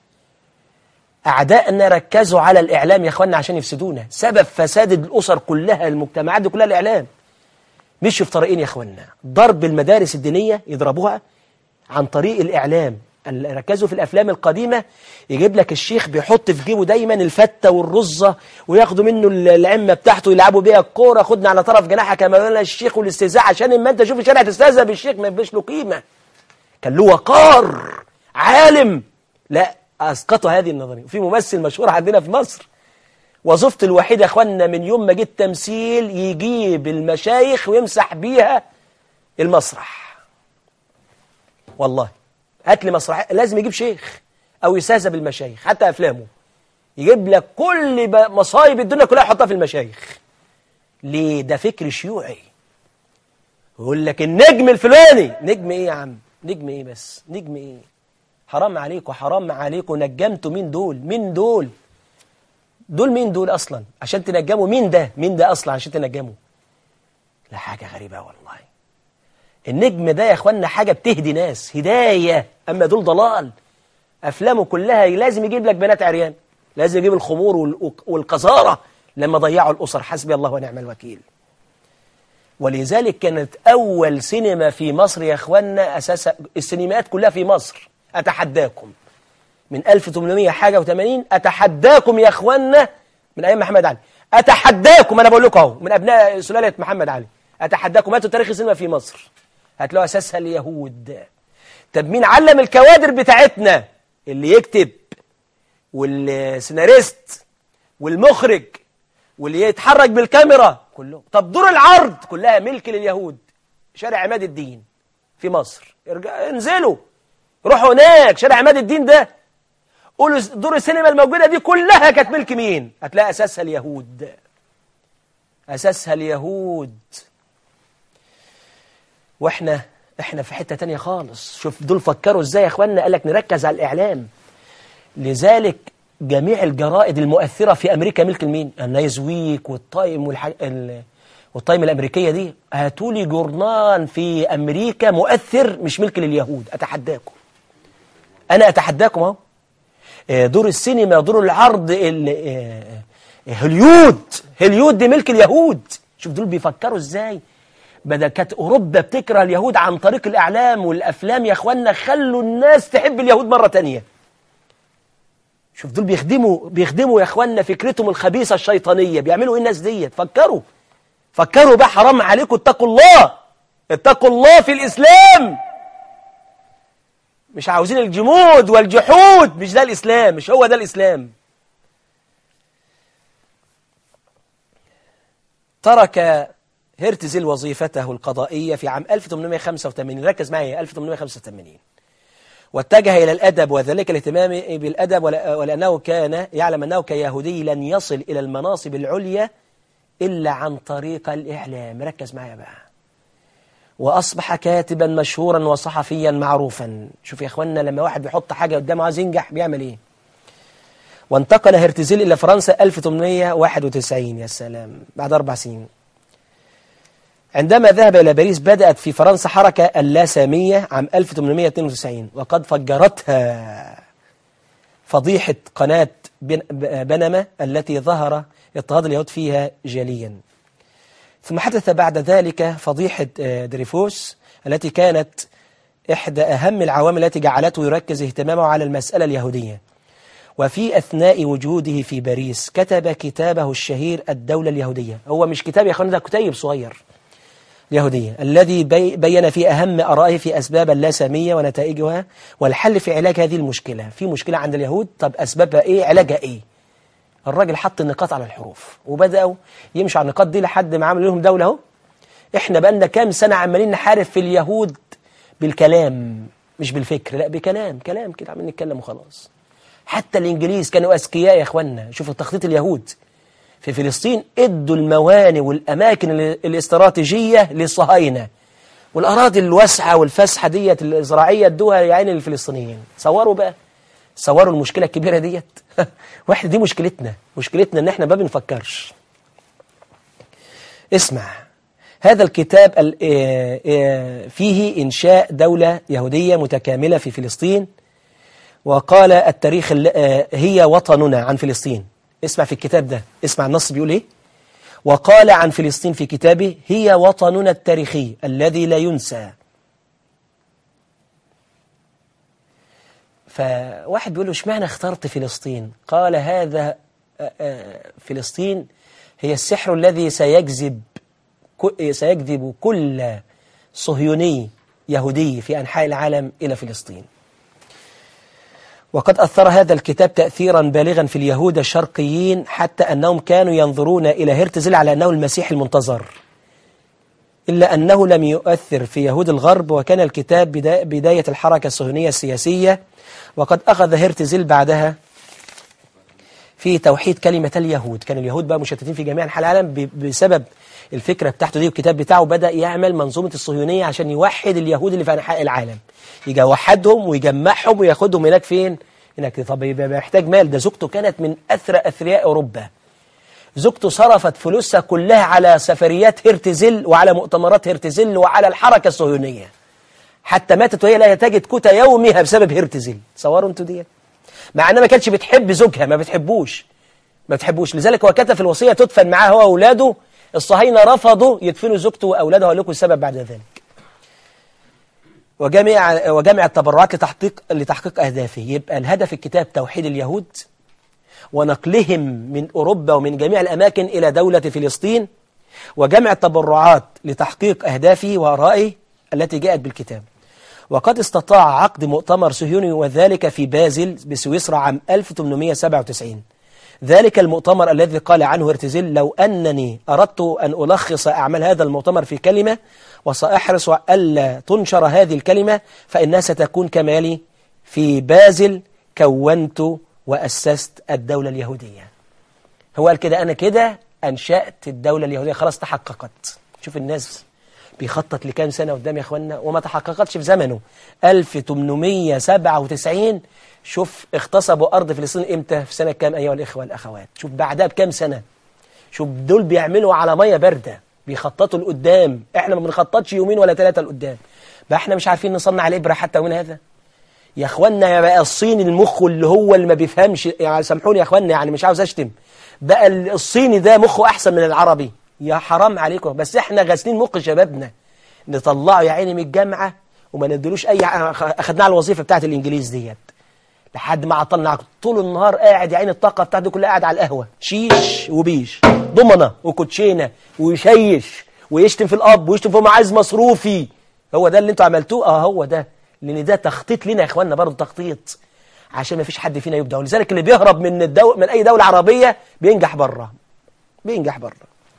أعدائنا ركزوا على الإعلام يا أخوانا عشان يفسدونا سبب فساد الأسر كلها المجتمعات دي كلها الإعلام مشوا في طريقين يا أخوانا ضرب المدارس الدينية يضربوها عن طريق الإعلام ال- ركزوا في الأفلام القديمة يجيب لك الشيخ بيحط في جيبه دايما الفتة والرزة وياخدوا منه ال- العمة بتاعته يلعبوا بيها الكورة خدنا على طرف جناحك يا مولانا الشيخ والاستهزاء عشان اما انت تشوف الشارع تستهزأ بالشيخ ما يبقاش له قيمة كان له وقار عالم لا اسقطوا هذه النظريه وفي ممثل مشهور عندنا في مصر وظيفته الوحيده يا اخوانا من يوم ما جه التمثيل يجيب المشايخ ويمسح بيها المسرح والله هات لي مسرح لازم يجيب شيخ او يستهزأ بالمشايخ حتى افلامه يجيب لك كل ب- مصايب الدنيا كلها يحطها في المشايخ ليه ده فكر شيوعي يقول لك النجم الفلاني نجم ايه يا عم نجم ايه بس نجم ايه حرام عليكم حرام عليكم نجمتوا مين دول مين دول دول مين دول اصلا عشان تنجموا مين ده مين ده اصلا عشان تنجموا لا حاجة غريبة والله النجم ده يا اخوانا حاجة بتهدي ناس هداية اما دول ضلال افلامه كلها لازم يجيب لك بنات عريان لازم يجيب الخمور وال- والقذارة لما ضيعوا الاسر حسبي الله ونعم الوكيل ولذلك كانت أول سينما في مصر يا أخوانا أساسا السينمات كلها في مصر أتحداكم من 1800 حاجة و80 أتحداكم يا أخوانا من أيام محمد علي أتحداكم أنا بقول لكم أهو من أبناء سلالة محمد علي أتحداكم هاتوا تاريخ السينما في مصر هتلاقوا أساسها اليهود طب مين علم الكوادر بتاعتنا اللي يكتب والسيناريست والمخرج واللي يتحرك بالكاميرا كلهم طب دور العرض كلها ملك لليهود شارع عماد الدين في مصر ارجع انزلوا روحوا هناك شارع عماد الدين ده قولوا دور السينما الموجودة دي كلها كانت ملك مين هتلاقي أساسها اليهود أساسها اليهود واحنا احنا في حتة تانية خالص شوف دول فكروا ازاي يا اخوانا قال لك نركز على الإعلام لذلك جميع الجرائد المؤثرة في أمريكا ملك لمين؟ النايز ويك والتايم والحاج... ال... والتايم الأمريكية دي هاتولي جورنال في أمريكا مؤثر مش ملك لليهود أتحداكم أنا أتحداكم أهو آه، دور السينما دور العرض ال... آه، آه، هوليود هوليود دي ملك اليهود شوف دول بيفكروا ازاي بدل كانت أوروبا بتكره اليهود عن طريق الإعلام والأفلام يا أخوانا خلوا الناس تحب اليهود مرة تانية شوف دول بيخدموا بيخدموا يا اخوانا فكرتهم الخبيثه الشيطانيه بيعملوا ايه الناس ديت فكروا فكروا بقى حرام عليكم اتقوا الله اتقوا الله في الاسلام مش عاوزين الجمود والجحود مش ده الاسلام مش هو ده الاسلام ترك هرتزل وظيفته القضائيه في عام 1885 ركز معايا 1885 واتجه إلى الأدب وذلك الاهتمام بالأدب ول- ولأنه كان يعلم أنه كيهودي لن يصل إلى المناصب العليا إلا عن طريق الإعلام ركز معايا بقى وأصبح كاتبا مشهورا وصحفيا معروفا شوف يا أخوانا لما واحد بيحط حاجة قدامه عايز ينجح بيعمل إيه وانتقل هرتزيل إلى فرنسا 1891 يا سلام بعد أربع سنين عندما ذهب إلى باريس بدأت في فرنسا حركة اللاسامية عام 1892 وقد فجرتها فضيحة قناة بن- بنما التي ظهر اضطهاد اليهود فيها جليا ثم حدث بعد ذلك فضيحة آه، دريفوس التي كانت إحدى أهم العوامل التي جعلته يركز اهتمامه على المسألة اليهودية وفي أثناء وجوده في باريس كتب كتابه الشهير الدولة اليهودية هو مش كتاب يا أخوانا ده كتيب صغير اليهودية الذي بي بين فيه أهم أرائه في أسباب اللاسامية ونتائجها والحل في علاج هذه المشكلة في مشكلة عند اليهود طب أسبابها إيه علاجها إيه الراجل حط النقاط على الحروف وبدأوا يمشوا على النقاط دي لحد ما عملوا لهم دولة اهو إحنا بقالنا كام سنة عمالين نحارب في اليهود بالكلام مش بالفكر لا بكلام كلام كده عمالين نتكلم وخلاص حتى الإنجليز كانوا أذكياء يا إخوانا شوفوا تخطيط اليهود في فلسطين ادوا الموانئ والأماكن ال- الاستراتيجية للصهاينة والأراضي الواسعة والفسحة ديت الزراعية ادوها يا عيني للفلسطينيين صوروا بقى صوروا المشكلة الكبيرة ديت واحدة دي مشكلتنا مشكلتنا ان احنا ما بنفكرش اسمع هذا الكتاب ال- آه، آه، فيه إنشاء دولة يهودية متكاملة في فلسطين وقال التاريخ ال- آه، هي وطننا عن فلسطين اسمع في الكتاب ده اسمع النص بيقول ايه وقال عن فلسطين في كتابه هي وطننا التاريخي الذي لا ينسى فواحد بيقول له اشمعنى اخترت فلسطين قال هذا آه، آه، فلسطين هي السحر الذي سيجذب ك- سيجذب كل صهيوني يهودي في أنحاء العالم إلى فلسطين وقد أثر هذا الكتاب تأثيرا بالغا في اليهود الشرقيين حتى أنهم كانوا ينظرون إلى هرتزل على أنه المسيح المنتظر إلا أنه لم يؤثر في يهود الغرب وكان الكتاب بدا- بداية الحركة الصهيونية السياسية وقد أخذ هرتزل بعدها في توحيد كلمة اليهود كان اليهود بقى مشتتين في جميع أنحاء العالم ب- بسبب الفكرة بتاعته دي والكتاب بتاعه بدأ يعمل منظومة الصهيونية عشان يوحد اليهود اللي في أنحاء العالم يجي يوحدهم ويجمعهم وياخدهم هناك فين هناك طب يبقى محتاج مال ده زوجته كانت من أثرى أثرياء أوروبا زوجته صرفت فلوسها كلها على سفريات هرتزل وعلى مؤتمرات هرتزل وعلى الحركة الصهيونية حتى ماتت وهي لا تجد قوت يومها بسبب هرتزل تصوروا انتوا ديت مع انها ما كانتش بتحب زوجها ما بتحبوش ما بتحبوش لذلك هو كتب في الوصيه تدفن معاه هو واولاده الصهاينه رفضوا يدفنوا زوجته واولاده هقول لكم السبب بعد ذلك وجميع وجمع التبرعات لتحقيق لتحقيق اهدافه يبقى الهدف الكتاب توحيد اليهود ونقلهم من اوروبا ومن جميع الاماكن الى دوله فلسطين وجمع التبرعات لتحقيق اهدافه وارائه التي جاءت بالكتاب وقد استطاع عقد مؤتمر صهيوني وذلك في بازل بسويسرا عام 1897 ذلك المؤتمر الذي قال عنه هرتزل لو أنني أردت أن ألخص أعمال هذا المؤتمر في كلمة وسأحرص ألا تنشر هذه الكلمة فإنها ستكون كمالي في بازل كونت وأسست الدولة اليهودية هو قال كده أنا كده أنشأت الدولة اليهودية خلاص تحققت شوف الناس بيخطط لكام سنة قدام يا أخوانا وما تحققتش في زمنه 1897 شوف اغتصبوا أرض فلسطين إمتى في سنة كام أيها الإخوة والأخوات شوف بعدها بكام سنة شوف دول بيعملوا على مية باردة بيخططوا لقدام احنا ما بنخططش يومين ولا ثلاثة لقدام بقى احنا مش عارفين نصنع الإبرة حتى من هذا يا اخوانا يا بقى الصيني المخ اللي هو اللي ما بيفهمش يعني سامحوني يا اخوانا يعني مش عاوز اشتم بقى الصيني ده مخه احسن من العربي يا حرام عليكم بس احنا غاسلين مخ شبابنا نطلعه يا عيني من الجامعه وما ندلوش اي اخدناه على الوظيفه بتاعت الانجليز ديت لحد ما عطلنا طول النهار قاعد يا عيني الطاقه بتاعته كلها قاعد على القهوه شيش وبيش ضمنه وكوتشينه ويشيش ويشتم في الاب ويشتم في معاذ مصروفي هو ده اللي انتوا عملتوه اه هو ده لان ده تخطيط لنا يا اخواننا برضه تخطيط عشان ما فيش حد فينا يبدع ولذلك اللي بيهرب من الدو... من اي دوله عربيه بينجح بره بينجح بره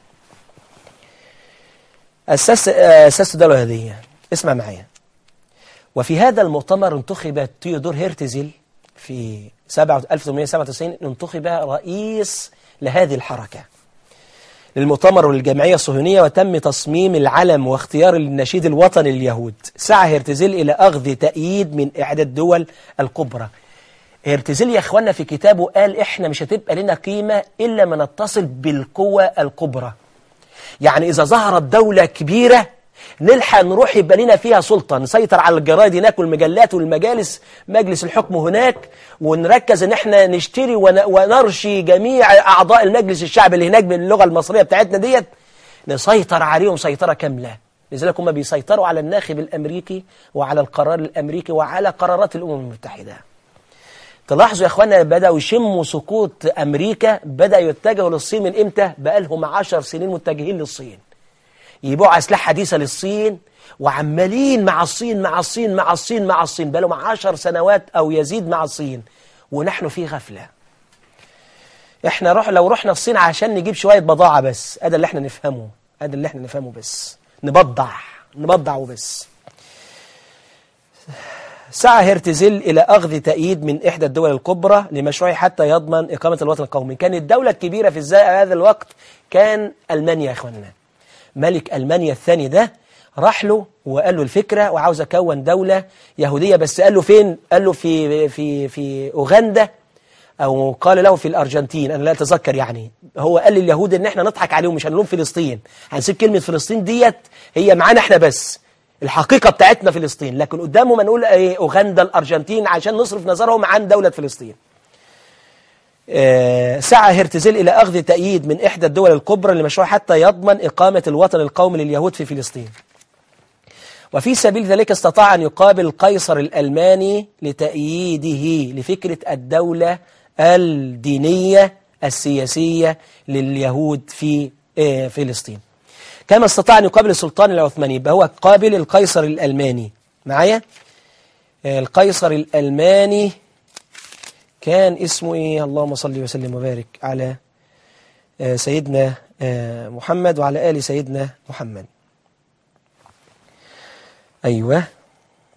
اساس اساس الدوله هذه اسمع معايا وفي هذا المؤتمر انتخب تيودور هيرتزل في 1897 انتخب رئيس لهذه الحركة للمؤتمر والجمعية الصهيونية وتم تصميم العلم واختيار النشيد الوطني لليهود سعى هيرتزل إلى أخذ تأييد من إحدى الدول الكبرى هيرتزل يا أخوانا في كتابه قال إحنا مش هتبقى لنا قيمة إلا ما نتصل بالقوة الكبرى يعني إذا ظهرت دولة كبيرة نلحق نروح يبقى لنا فيها سلطة نسيطر على الجرايد هناك والمجلات والمجالس مجلس الحكم هناك ونركز ان احنا نشتري ونرشي جميع اعضاء المجلس الشعب اللي هناك باللغة المصرية بتاعتنا ديت نسيطر عليهم سيطرة كاملة لذلك هم بيسيطروا على الناخب الامريكي وعلى القرار الامريكي وعلى قرارات الامم المتحدة تلاحظوا يا اخوانا بدأوا يشموا سقوط امريكا بدأوا يتجهوا للصين من امتى بقالهم عشر سنين متجهين للصين يبيعوا أسلحة حديثة للصين وعمالين مع الصين مع الصين مع الصين مع الصين بقالهم عشر سنوات أو يزيد مع الصين ونحن في غفلة احنا روح لو رحنا الصين عشان نجيب شوية بضاعة بس هذا اللي احنا نفهمه هذا اللي احنا نفهمه بس نبضع نبضع وبس سعى هيرتزل إلى أخذ تأييد من إحدى الدول الكبرى لمشروعه حتى يضمن إقامة الوطن القومي كانت الدولة الكبيرة في هذا الوقت كان ألمانيا يا إخواننا ملك ألمانيا الثاني ده راح له وقال له الفكرة وعاوز أكون دولة يهودية بس قال له فين قال له في في في أوغندا أو قال له في الأرجنتين أنا لا أتذكر يعني هو قال لليهود إن إحنا نضحك عليهم مش هنلوم فلسطين هنسيب كلمة فلسطين ديت هي معانا إحنا بس الحقيقة بتاعتنا فلسطين لكن قدامه ما نقول إيه أوغندا الأرجنتين عشان نصرف نظرهم عن دولة فلسطين سعى هرتزل إلى أخذ تأييد من إحدى الدول الكبرى لمشروع حتى يضمن إقامة الوطن القومي لليهود في فلسطين وفي سبيل ذلك استطاع أن يقابل قيصر الألماني لتأييده لفكرة الدولة الدينية السياسية لليهود في فلسطين كما استطاع أن يقابل السلطان العثماني يبقى هو قابل القيصر الألماني معايا القيصر الألماني كان اسمه ايه اللهم صل وسلم وبارك على سيدنا محمد وعلى آل سيدنا محمد أيوة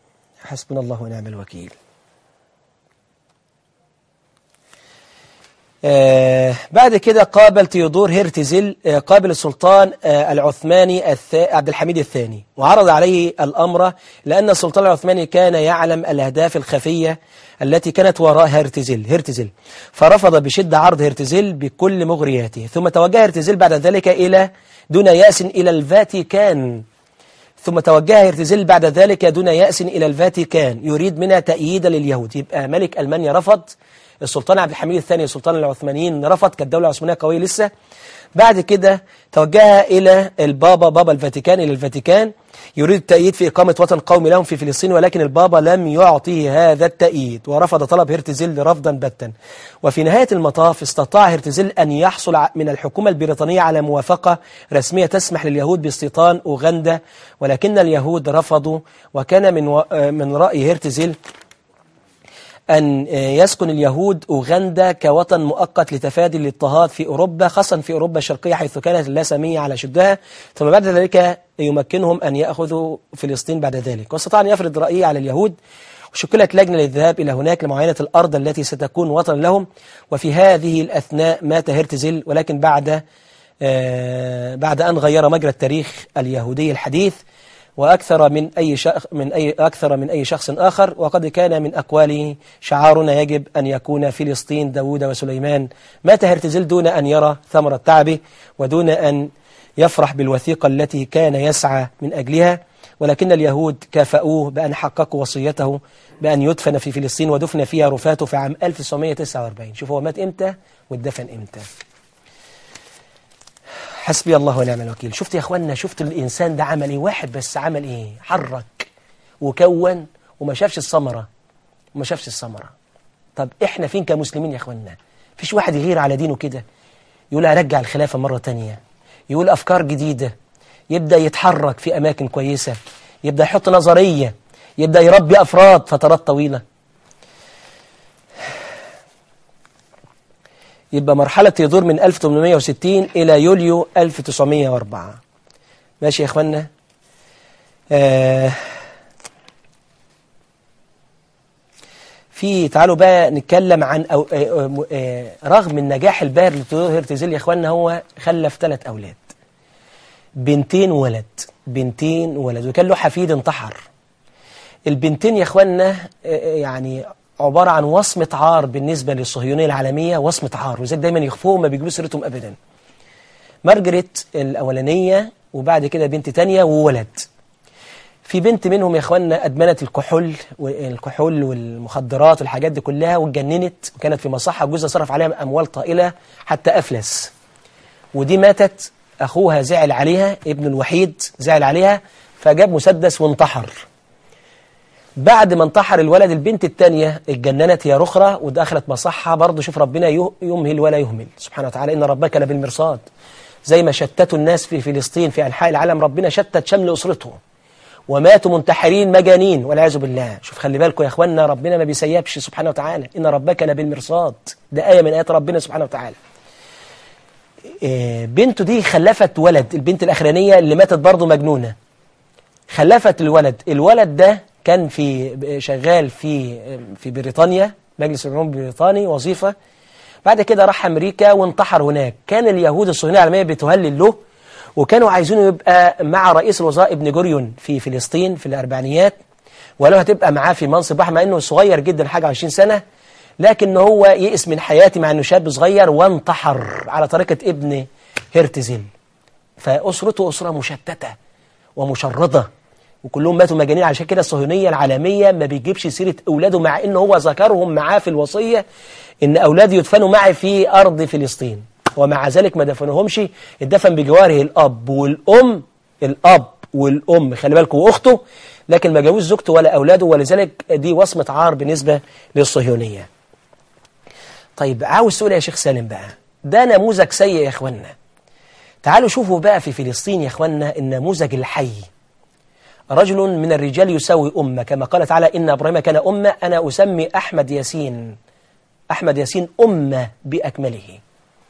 حسبنا الله ونعم الوكيل آه بعد كده قابل تيودور هيرتزل آه قابل السلطان آه العثماني الثا... عبد الحميد الثاني وعرض عليه الأمر لأن السلطان العثماني كان يعلم الأهداف الخفية التي كانت وراء هرتزل هرتزل فرفض بشدة عرض هرتزل بكل مغرياته ثم توجه هرتزل بعد ذلك إلى دون يأس إلى الفاتيكان ثم توجه هرتزل بعد ذلك دون يأس إلى الفاتيكان يريد منها تأييدا لليهود يبقى ملك ألمانيا رفض السلطان عبد الحميد الثاني السلطان العثمانيين رفض كانت الدولة العثمانية قوية لسه بعد كده توجه إلى البابا بابا الفاتيكان إلى الفاتيكان يريد التأييد في إقامة وطن قومي لهم في فلسطين ولكن البابا لم يعطيه هذا التأييد ورفض طلب هرتزل رفضا باتا وفي نهاية المطاف استطاع هرتزل أن يحصل من الحكومة البريطانية على موافقة رسمية تسمح لليهود باستيطان أوغندا ولكن اليهود رفضوا وكان من و... من رأي هرتزل أن يسكن اليهود أوغندا كوطن مؤقت لتفادي الاضطهاد في أوروبا خاصة في أوروبا الشرقية حيث كانت اللاسامية على شدها ثم بعد ذلك يمكنهم أن يأخذوا فلسطين بعد ذلك واستطاع أن يفرض رأيه على اليهود وشكلت لجنة للذهاب إلى هناك لمعاينة الأرض التي ستكون وطنا لهم وفي هذه الأثناء مات هرتزل ولكن بعد آه بعد أن غير مجرى التاريخ اليهودي الحديث وأكثر من أي شخص من أي أكثر من أي شخص آخر وقد كان من أقواله شعارنا يجب أن يكون فلسطين داوود وسليمان مات هرتزل دون أن يرى ثمرة تعبه ودون أن يفرح بالوثيقة التي كان يسعى من أجلها ولكن اليهود كافأوه بأن حققوا وصيته بأن يدفن في فلسطين ودفن فيها رفاته في عام 1949 شوف هو مات إمتى واتدفن إمتى حسبي الله ونعم الوكيل شفت يا اخوانا شفت الانسان ده عمل ايه واحد بس عمل ايه حرك وكون وما شافش الثمره وما شافش الثمره طب احنا فين كمسلمين يا اخوانا فيش واحد يغير على دينه كده يقول ارجع الخلافه مره تانية يقول افكار جديده يبدا يتحرك في اماكن كويسه يبدا يحط نظريه يبدا يربي افراد فترات طويله يبقى مرحلة يدور من 1860 إلى يوليو 1904 ماشي يا إخوانا آه في تعالوا بقى نتكلم عن أو آه آه رغم النجاح الباهر لتيودور هرتزل يا إخوانا هو خلف ثلاث أولاد بنتين وولد بنتين وولد وكان له حفيد انتحر البنتين يا إخوانا يعني عبارة عن وصمة عار بالنسبة للصهيونية العالمية وصمة عار وزيك دايما يخفوهم ما بيجيبوا سيرتهم أبدا مارجريت الأولانية وبعد كده بنت تانية وولد في بنت منهم يا اخوانا أدمنت الكحول والكحول والمخدرات والحاجات دي كلها واتجننت وكانت في مصحة جوزها صرف عليها أموال طائلة حتى أفلس ودي ماتت أخوها زعل عليها ابن الوحيد زعل عليها فجاب مسدس وانتحر بعد ما انتحر الولد البنت الثانية اتجننت هي رخرة ودخلت مصحة برضه شوف ربنا يمهل ولا يهمل سبحانه وتعالى إن ربك لبالمرصاد زي ما شتتوا الناس في فلسطين في أنحاء العالم ربنا شتت شمل أسرته وماتوا منتحرين مجانين والعياذ بالله شوف خلي بالكم يا اخوانا ربنا ما بيسيبش سبحانه وتعالى إن ربك لبالمرصاد ده آية من آيات ربنا سبحانه وتعالى إيه بنته دي خلفت ولد البنت الأخرانية اللي ماتت برضه مجنونة خلفت الولد الولد ده كان في شغال في في بريطانيا مجلس العموم البريطاني وظيفة بعد كده راح أمريكا وانتحر هناك كان اليهود الصهيونية العالمية بتهلل له وكانوا عايزينه يبقى مع رئيس الوزراء ابن جوريون في فلسطين في الأربعينيات ولو هتبقى معاه في منصب مع إنه صغير جدا حاجة 20 سنة لكن هو يئس من حياتي مع إنه شاب صغير وانتحر على طريقة ابن هرتزل فأسرته أسرة مشتتة ومشردة وكلهم ماتوا مجانين عشان كده الصهيونية العالمية ما بيجيبش سيرة أولاده مع إن هو ذكرهم معاه في الوصية إن أولاده يدفنوا معي في أرض فلسطين ومع ذلك ما دفنوهمش اتدفن بجواره الأب والأم الأب والأم خلي بالكم وأخته لكن ما جابوش زوجته ولا أولاده ولذلك دي وصمة عار بالنسبة للصهيونية طيب عاوز سؤال يا شيخ سالم بقى ده نموذج سيء يا إخوانا تعالوا شوفوا بقى في فلسطين يا إخوانا النموذج الحي رجل من الرجال يساوي أمة كما قال تعالى إن إبراهيم كان أمة أنا أسمي أحمد ياسين أحمد ياسين أمة بأكمله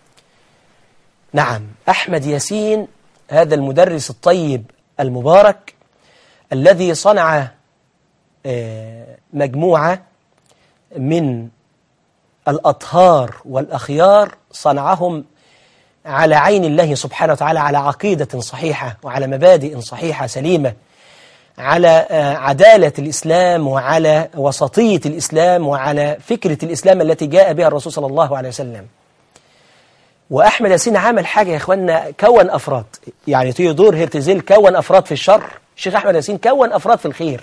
نعم أحمد ياسين هذا المدرس الطيب المبارك الذي صنع مجموعة من الأطهار والأخيار صنعهم على عين الله سبحانه وتعالى على عقيدة صحيحة وعلى مبادئ صحيحة سليمة على عدالة الإسلام وعلى وسطية الإسلام وعلى فكرة الإسلام التي جاء بها الرسول صلى الله عليه وسلم وأحمد ياسين عمل حاجة يا إخواننا كون أفراد يعني تيودور هيرتزيل كون أفراد في الشر الشيخ أحمد ياسين كون أفراد في الخير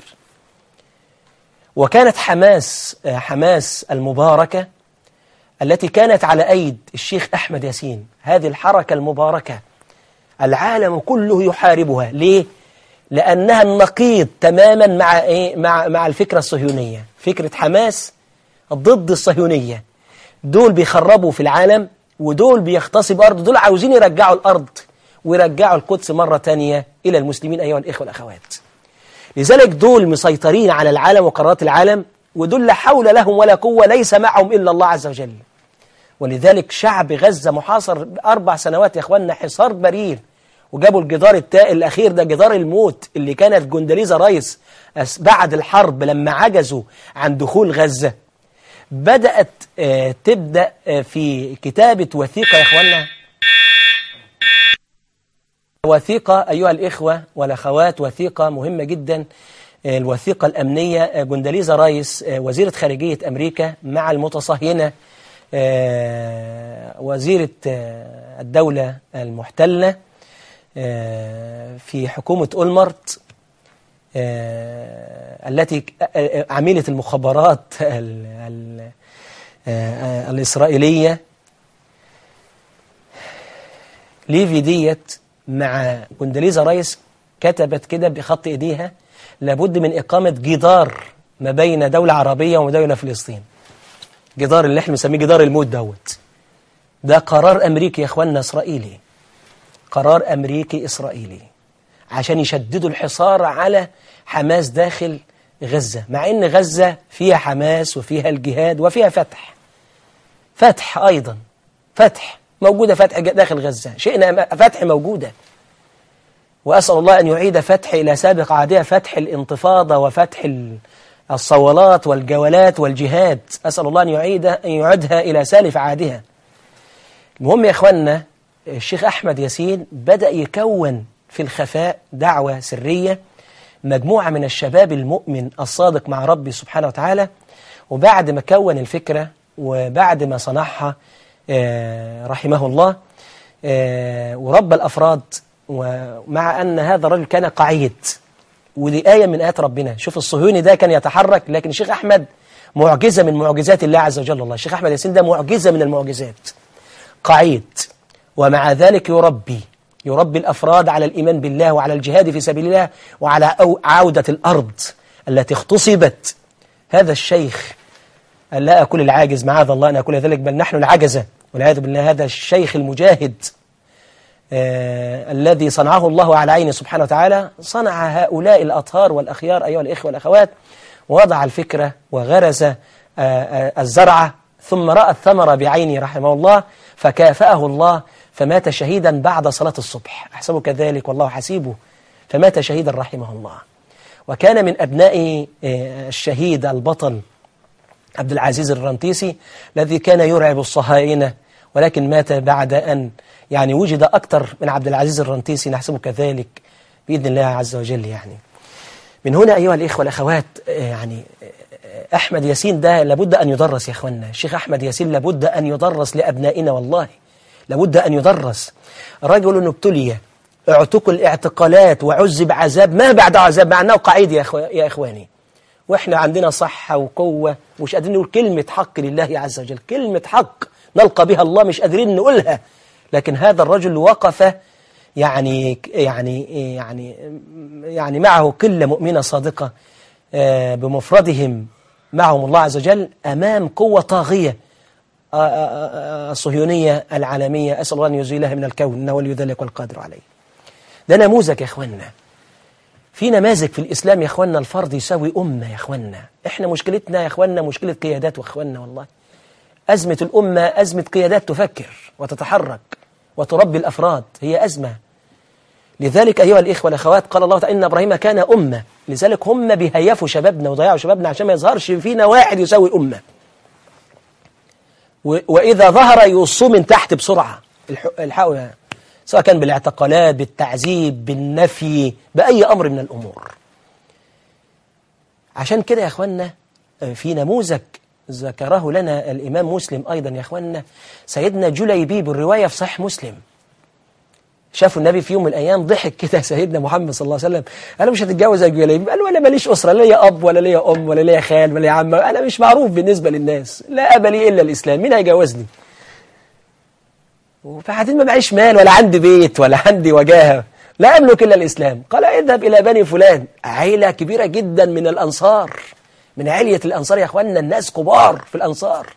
وكانت حماس حماس المباركة التي كانت على أيد الشيخ أحمد ياسين هذه الحركة المباركة العالم كله يحاربها ليه؟ لأنها النقيض تماما مع إيه؟ مع مع الفكرة الصهيونية فكرة حماس ضد الصهيونية دول بيخربوا في العالم ودول بيغتصبوا أرض دول عاوزين يرجعوا الأرض ويرجعوا القدس مرة تانية إلى المسلمين أيها الإخوة والأخوات لذلك دول مسيطرين على العالم وقرارات العالم ودول لا حول لهم ولا قوة ليس معهم إلا الله عز وجل ولذلك شعب غزة محاصر أربع سنوات يا أخواننا حصار برير وجابوا الجدار التاء الأخير ده جدار الموت اللي كانت جندليزا رايس بعد الحرب لما عجزوا عن دخول غزة بدأت آه تبدأ آه في كتابة وثيقة يا أخواننا وثيقة أيها الإخوة والأخوات وثيقة مهمة جدا آه الوثيقة الأمنية جندليزا رايس وزيرة خارجية أمريكا مع المتصهينة وزيرة الدولة المحتلة في حكومة أولمرت التي عميلة المخابرات الإسرائيلية ليفي ديت مع كونداليزا رايس كتبت كده بخط إيديها لابد من إقامة جدار ما بين دولة عربية ودولة فلسطين جدار اللي احنا بنسميه جدار الموت دوت ده قرار أمريكي يا إخواننا إسرائيلي قرار أمريكي إسرائيلي عشان يشددوا الحصار على حماس داخل غزة مع أن غزة فيها حماس وفيها الجهاد وفيها فتح فتح أيضا فتح موجودة فتح داخل غزة شئنا فتح موجودة وأسأل الله أن يعيد فتح إلى سابق عادها فتح الانتفاضة وفتح الصولات والجولات والجهاد أسأل الله أن يعيد أن يعيدها إلى سالف عادها المهم يا إخواننا الشيخ أحمد ياسين بدأ يكون في الخفاء دعوة سرية مجموعة من الشباب المؤمن الصادق مع ربي سبحانه وتعالى وبعد ما كون الفكرة وبعد ما صنعها رحمه الله ورب الأفراد ومع أن هذا الرجل كان قعيد ودي آية من آيات ربنا شوف الصهيوني ده كان يتحرك لكن الشيخ أحمد معجزة من معجزات الله عز وجل الله الشيخ أحمد ياسين ده معجزة من المعجزات قعيد ومع ذلك يربي يربي الأفراد على الإيمان بالله وعلى الجهاد في سبيل الله وعلى عودة الأرض التي اغتصبت هذا الشيخ لا أكل العاجز معاذ الله أن أكل ذلك بل نحن العجزة والعياذ بالله هذا الشيخ المجاهد آه الذي صنعه الله على عينه سبحانه وتعالى صنع هؤلاء الأطهار والأخيار أيها الإخوة والأخوات ووضع الفكرة وغرس آه آه الزرعة ثم رأى الثمرة بعينه رحمه الله فكافأه الله فمات شهيدا بعد صلاة الصبح أحسبه كذلك والله حسيبه فمات شهيدا رحمه الله وكان من أبناء الشهيد البطل عبد العزيز الرنتيسي الذي كان يرعب الصهاينة ولكن مات بعد أن يعني وجد أكثر من عبد العزيز الرنتيسي نحسبه كذلك بإذن الله عز وجل يعني من هنا أيها الإخوة والأخوات يعني أحمد ياسين ده لابد أن يدرس يا أخوانا الشيخ أحمد ياسين لابد أن يدرس لأبنائنا والله لابد أن يدرس رجل ابتلي اعتقل اعتقالات وعذب عذاب ما بعد عذاب مع أنه قعيد يا, أخو يا إخواني وإحنا عندنا صحة وقوة ومش قادرين نقول كلمة حق لله عز وجل كلمة حق نلقى بها الله مش قادرين نقولها لكن هذا الرجل وقف يعني يعني يعني يعني معه قلة مؤمنة صادقة بمفردهم معهم الله عز وجل أمام قوة طاغية الصهيونية العالمية أسأل الله أن يزيلها من الكون إنه ولي ذلك والقادر عليه ده نموذج يا إخوانا في نماذج في الإسلام يا إخوانا الفرد يساوي أمة يا إخوانا إحنا مشكلتنا يا إخوانا مشكلة قيادات وإخوانا والله أزمة الأمة أزمة قيادات تفكر وتتحرك وتربي الأفراد هي أزمة لذلك أيها الإخوة والأخوات قال الله تعالى إن إبراهيم كان أمة لذلك هم بيهيفوا شبابنا وضيعوا شبابنا عشان ما يظهرش فينا واحد يساوي أمة و- وإذا ظهر يوصوه من تحت بسرعة الح- الحقوا يعني. سواء كان بالاعتقالات بالتعذيب بالنفي بأي أمر من الأمور عشان كده يا أخوانا آه، في نموذج ذكره لنا الإمام مسلم أيضا يا أخوانا سيدنا جليبيب الرواية في صحيح مسلم شافوا النبي في يوم من الأيام ضحك كده سيدنا محمد صلى الله عليه وسلم قال له مش هتتجوز يا جليبيب قال له أنا ماليش أسرة لا ليا أب ولا ليا أم ولا ليا خال ولا ليا عم أنا مش معروف بالنسبة للناس لا أبا لي إلا الإسلام مين هيجوزني فبعدين ما معيش مال ولا عندي بيت ولا عندي وجاهة لا أملك إلا الإسلام قال اذهب إلى بني فلان عيلة كبيرة جدا من الأنصار من علية الأنصار يا أخواننا الناس كبار في الأنصار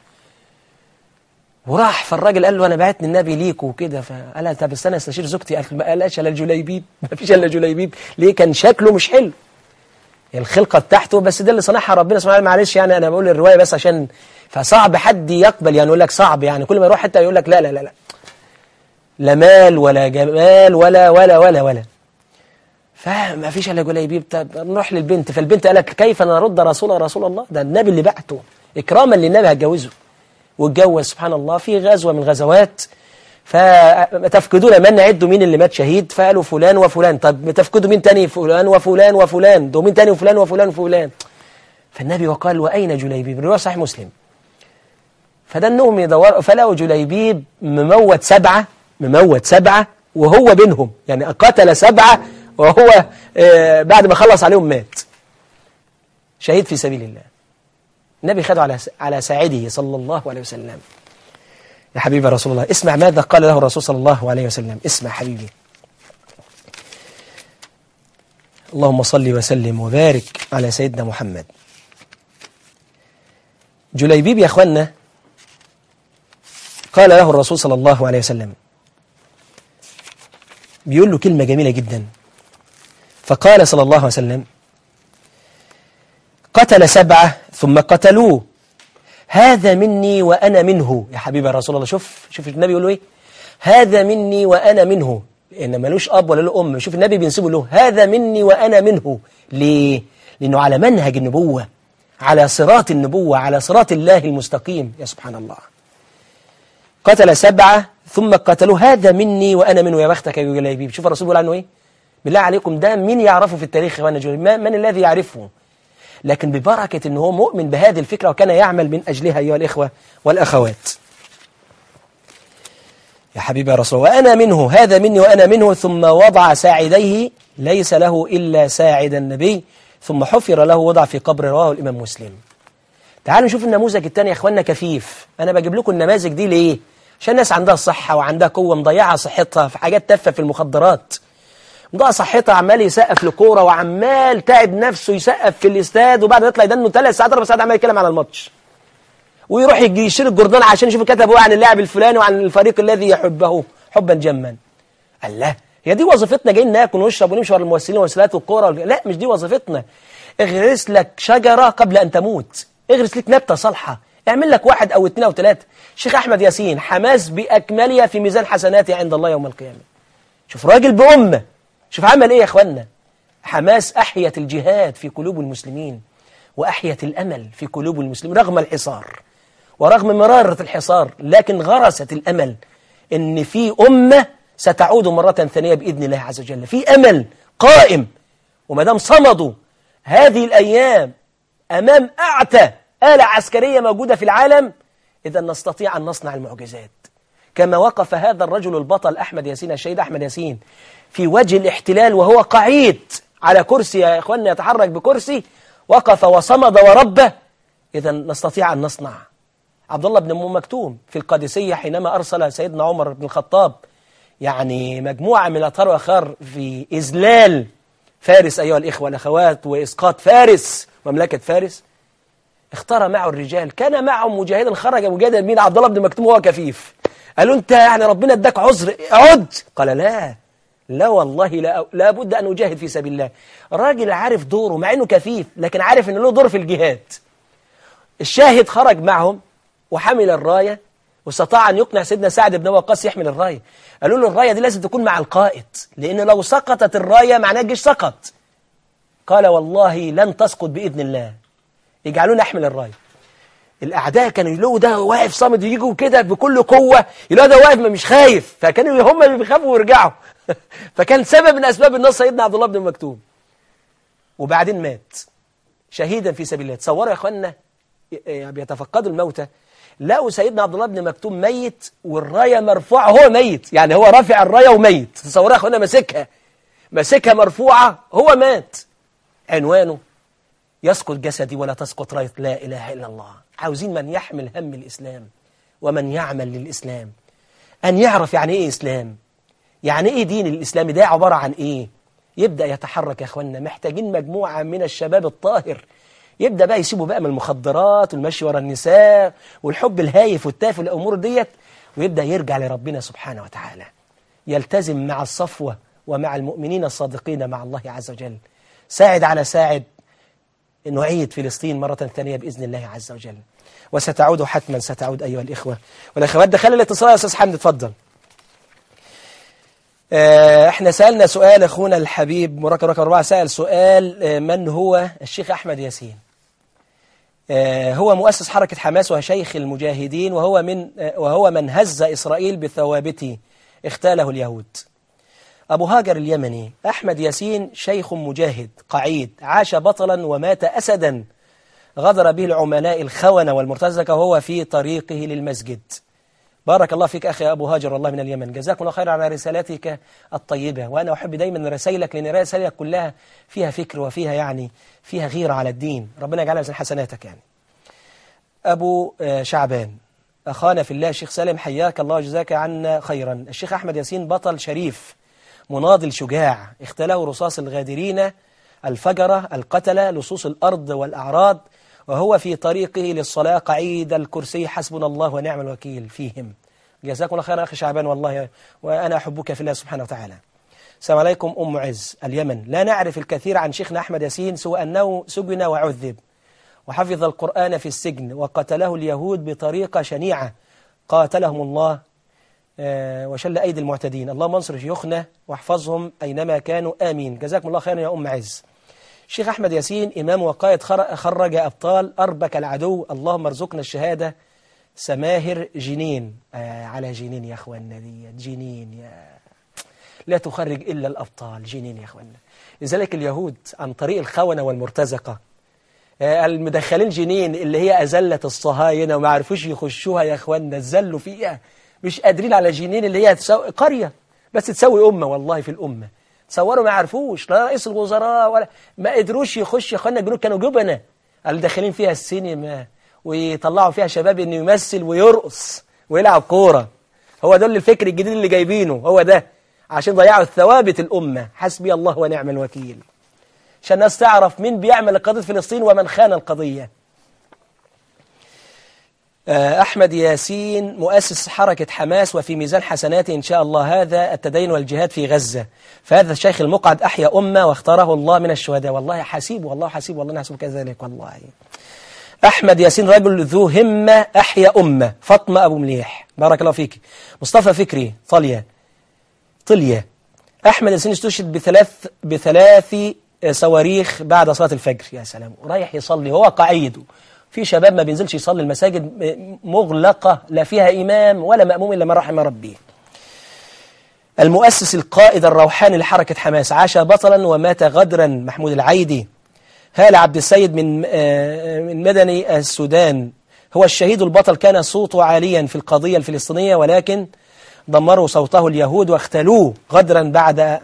وراح فالراجل قال له أنا بعتني النبي ليك وكده فقال له طب استنى استشير زوجتي قال ما قالش إلا الجليبيب ما فيش إلا جليبيب ليه كان شكله مش حلو الخلقة بتاعته بس ده اللي صنعها ربنا سبحانه وتعالى معلش يعني أنا بقول الرواية بس عشان فصعب حد يقبل يعني يقول لك صعب يعني كل ما يروح حتى يقول لك لا لا لا لا لا مال ولا جمال ولا ولا ولا ولا فما فيش الا جليبيب طب نروح للبنت فالبنت قالت كيف نرد رسول رسول الله ده النبي اللي بعته اكراما للنبي هتجوزه واتجوز سبحان الله في غزوه من الغزوات فتفقدون من عدوا مين اللي مات شهيد فقالوا فلان وفلان طب تفقدوا مين تاني فلان وفلان وفلان ده مين تاني وفلان وفلان وفلان فالنبي وقال واين جليبيب الروايه صحيح مسلم فدنهم يدوروا فلقوا جليبيب مموت سبعة مموت سبعة وهو بينهم يعني قتل سبعة وهو آه، بعد ما خلص عليهم مات شهيد في سبيل الله النبي خده على على ساعده صلى الله عليه وسلم يا حبيبي رسول الله اسمع ماذا قال له الرسول صلى الله عليه وسلم اسمع حبيبي اللهم صل وسلم وبارك على سيدنا محمد جليبيب يا اخوانا قال له الرسول صلى الله عليه وسلم بيقول له كلمة جميلة جدا فقال صلى الله عليه وسلم قتل سبعة ثم قتلوه هذا مني وأنا منه يا حبيبي يا رسول الله شوف شوف النبي يقول له إيه هذا مني وأنا منه لأن ملوش أب ولا له أم شوف النبي بينسبه له هذا مني وأنا منه ليه لأنه على منهج النبوة على صراط النبوة على صراط الله المستقيم يا سبحان الله قتل سبعة ثم قتلوا هذا مني وأنا منه يا بختك يا جليبيب شوف الرسول بيقول عنه إيه بالله عليكم ده مين يعرفه في التاريخ يا إخوانا جليبيب ما- من الذي يعرفه لكن ببركة أنه هو مؤمن بهذه الفكرة وكان يعمل من أجلها أيها الإخوة والأخوات يا حبيبي يا رسول الله وأنا منه هذا مني وأنا منه ثم وضع ساعديه ليس له إلا ساعد النبي ثم حفر له وضع في قبر رواه الإمام مسلم تعالوا نشوف النموذج الثاني يا اخوانا كفيف انا بجيب لكم النماذج دي ليه عشان الناس عندها صحة وعندها قوة مضيعة صحتها في حاجات تافهة في المخدرات مضيعة صحتها عمال يسقف لكورة وعمال تعب نفسه يسقف في الاستاد وبعد ما يطلع يدنه ثلاث ساعات اربع ساعات عمال يتكلم على الماتش ويروح يجي يشتري الجردان عشان يشوف كتبوا إيه عن اللاعب الفلاني وعن الفريق الذي يحبه حبا جما الله هي دي وظيفتنا جايين ناكل ونشرب ونمشي ورا الممثلين والممثلات والكوره وال- لا مش دي وظيفتنا اغرس لك شجره قبل ان تموت اغرس لك نبته صالحه اعمل لك واحد او اثنين او ثلاثه شيخ احمد ياسين حماس باكملها في ميزان حسناته عند الله يوم القيامه شوف راجل بامه شوف عمل ايه يا اخوانا حماس احيت الجهاد في قلوب المسلمين واحيت الامل في قلوب المسلمين رغم الحصار ورغم مرارة الحصار لكن غرست الأمل إن في أمة ستعود مرة ثانية بإذن الله عز وجل في أمل قائم وما دام صمدوا هذه الأيام أمام أعتى آلة عسكرية موجودة في العالم إذا نستطيع أن نصنع المعجزات كما وقف هذا الرجل البطل أحمد ياسين الشهيد أحمد ياسين في وجه الاحتلال وهو قعيد على كرسي يا إخواننا يتحرك بكرسي وقف وصمد وربه إذا نستطيع أن نصنع عبد الله بن أم مكتوم في القادسية حينما أرسل سيدنا عمر بن الخطاب يعني مجموعة من الأطهار والأخيار في إذلال فارس أيها الإخوة والأخوات وإسقاط فارس مملكة فارس اختار معه الرجال كان معهم مجاهدا خرج مجاهدا مين عبد الله بن مكتوم وهو كفيف قالوا انت يعني ربنا اداك عذر عد قال لا لا والله لا لا بد ان اجاهد في سبيل الله راجل عارف دوره مع انه كفيف لكن عارف ان له دور في الجهاد الشاهد خرج معهم وحمل الرايه واستطاع ان يقنع سيدنا سعد بن وقاص يحمل الرايه قالوا له الرايه دي لازم تكون مع القائد لان لو سقطت الرايه معناه الجيش سقط قال والله لن تسقط باذن الله يجعلوني احمل الرايه الأعداء كانوا يلاقوا ده واقف صامد يجوا كده بكل قوة يلاقوا ده واقف ما مش خايف فكانوا هم اللي بيخافوا ويرجعوا فكان سبب من أسباب النصر سيدنا عبد الله بن مكتوم وبعدين مات شهيدا في سبيل الله تصوروا يا اخوانا بيتفقدوا الموتى لقوا سيدنا عبد الله بن مكتوم ميت والرايه مرفوعه هو ميت يعني هو رافع الرايه وميت تصوروا يا اخوانا ماسكها ماسكها مرفوعه هو مات عنوانه يسقط جسدي ولا تسقط رايه لا اله الا الله عاوزين من يحمل هم الاسلام ومن يعمل للاسلام ان يعرف يعني ايه اسلام يعني ايه دين الاسلام ده عباره عن ايه يبدأ يتحرك يا أخوانا محتاجين مجموعة من الشباب الطاهر يبدأ بقى يسيبوا بقى من المخدرات والمشي ورا النساء والحب الهايف والتافه والأمور ديت ويبدأ يرجع لربنا سبحانه وتعالى يلتزم مع الصفوة ومع المؤمنين الصادقين مع الله عز وجل ساعد على ساعد نعيد فلسطين مرة ثانية بإذن الله عز وجل وستعود حتما ستعود أيها الإخوة والأخوات دخل الاتصال يا أستاذ حمد اتفضل احنا سألنا سؤال اخونا الحبيب مراكب رقم أربعة سأل سؤال من هو الشيخ أحمد ياسين هو مؤسس حركة حماس وشيخ المجاهدين وهو من وهو من هز إسرائيل بثوابته اختاله اليهود أبو هاجر اليمني أحمد ياسين شيخ مجاهد قعيد عاش بطلا ومات أسدا غدر به العملاء الخونة والمرتزقة وهو في طريقه للمسجد بارك الله فيك أخي أبو هاجر والله من اليمن جزاكم الله خير على رسالتك الطيبة وأنا أحب دايما رسائلك لأن رسائلك كلها فيها فكر وفيها يعني فيها غيرة على الدين ربنا يجعلها من حسناتك يعني أبو شعبان أخانا في الله الشيخ سالم حياك الله وجزاك عنا خيرا الشيخ أحمد ياسين بطل شريف مناضل شجاع اختلاه رصاص الغادرين الفجرة القتلة لصوص الأرض والأعراض وهو في طريقه للصلاة قعيد الكرسي حسبنا الله ونعم الوكيل فيهم جزاكم الله خيرا أخي شعبان والله وأنا أحبك في الله سبحانه وتعالى السلام عليكم أم عز اليمن لا نعرف الكثير عن شيخنا أحمد ياسين سوى أنه سجن وعذب وحفظ القرآن في السجن وقتله اليهود بطريقة شنيعة قاتلهم الله وشل أيدي المعتدين اللهم انصر شيوخنا واحفظهم أينما كانوا آمين جزاكم الله خيرا يا أم عز الشيخ أحمد ياسين إمام وقائد خرج أبطال أربك العدو اللهم ارزقنا الشهادة سماهر جنين آه على جنين يا أخوانا دي جنين يا لا تخرج إلا الأبطال جنين يا أخوانا لذلك اليهود عن طريق الخونة والمرتزقة آه المدخلين جنين اللي هي أزلة الصهاينة وما عرفوش يخشوها يا أخوانا اتزلوا فيها مش قادرين على جنين اللي هي تسوي قرية بس تسوي أمة والله في الأمة تصوروا ما عرفوش لا رئيس الوزراء ولا ما قدروش يخش يا اخوانا الجنود كانوا جبنة اللي داخلين فيها السينما ويطلعوا فيها شباب انه يمثل ويرقص ويلعب كورة هو ده الفكر الجديد اللي جايبينه هو ده عشان ضيعوا الثوابت الأمة حسبي الله ونعم الوكيل عشان الناس تعرف مين بيعمل قضية فلسطين ومن خان القضية أحمد ياسين مؤسس حركة حماس وفي ميزان حسناته إن شاء الله هذا التدين والجهاد في غزة فهذا الشيخ المقعد أحيا أمة واختاره الله من الشهداء والله حسيب والله حسيب والله نحسب كذلك والله أحمد ياسين رجل ذو همة أحيا أمة فاطمة أبو مليح بارك الله فيك مصطفى فكري طليا طليا أحمد ياسين استشهد بثلاث بثلاث صواريخ بعد صلاة الفجر يا سلام رايح يصلي هو قعيد في شباب ما بينزلش يصلي المساجد مغلقة لا فيها إمام ولا مأموم إلا من رحم ربي المؤسس القائد الروحاني لحركة حماس عاش بطلا ومات غدرا محمود العيدي هال عبد السيد من من مدني السودان هو الشهيد البطل كان صوته عاليا في القضية الفلسطينية ولكن دمروا صوته اليهود واختلوه غدرا بعد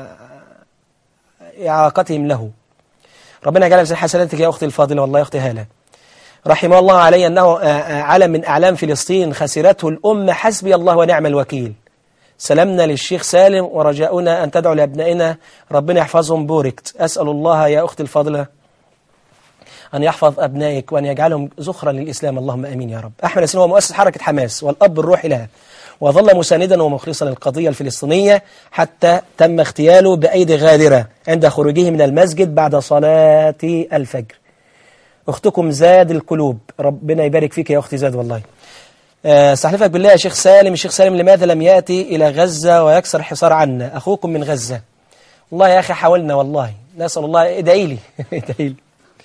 إعاقتهم له ربنا يجعل في حسناتك يا أختي الفاضلة والله يا أختي هالة رحمه الله علي أنه علم من أعلام فلسطين خسرته الأمة حسبي الله ونعم الوكيل سلامنا للشيخ سالم ورجاؤنا أن تدعو لأبنائنا ربنا يحفظهم بوركت أسأل الله يا أختي الفاضلة أن يحفظ أبنائك وأن يجعلهم زخرا للإسلام اللهم أمين يا رب أحمد ياسين هو مؤسس حركة حماس والأب الروحي لها وظل مساندا ومخلصا للقضية الفلسطينية حتى تم اغتياله بأيدي غادرة عند خروجه من المسجد بعد صلاة الفجر أختكم زاد القلوب ربنا يبارك فيك يا أختي زاد والله استحلفك بالله يا شيخ سالم الشيخ سالم لماذا لم يأتي إلى غزة ويكسر حصار عنا أخوكم من غزة والله يا أخي حاولنا والله نسأل الله ادعي لي ادعي لي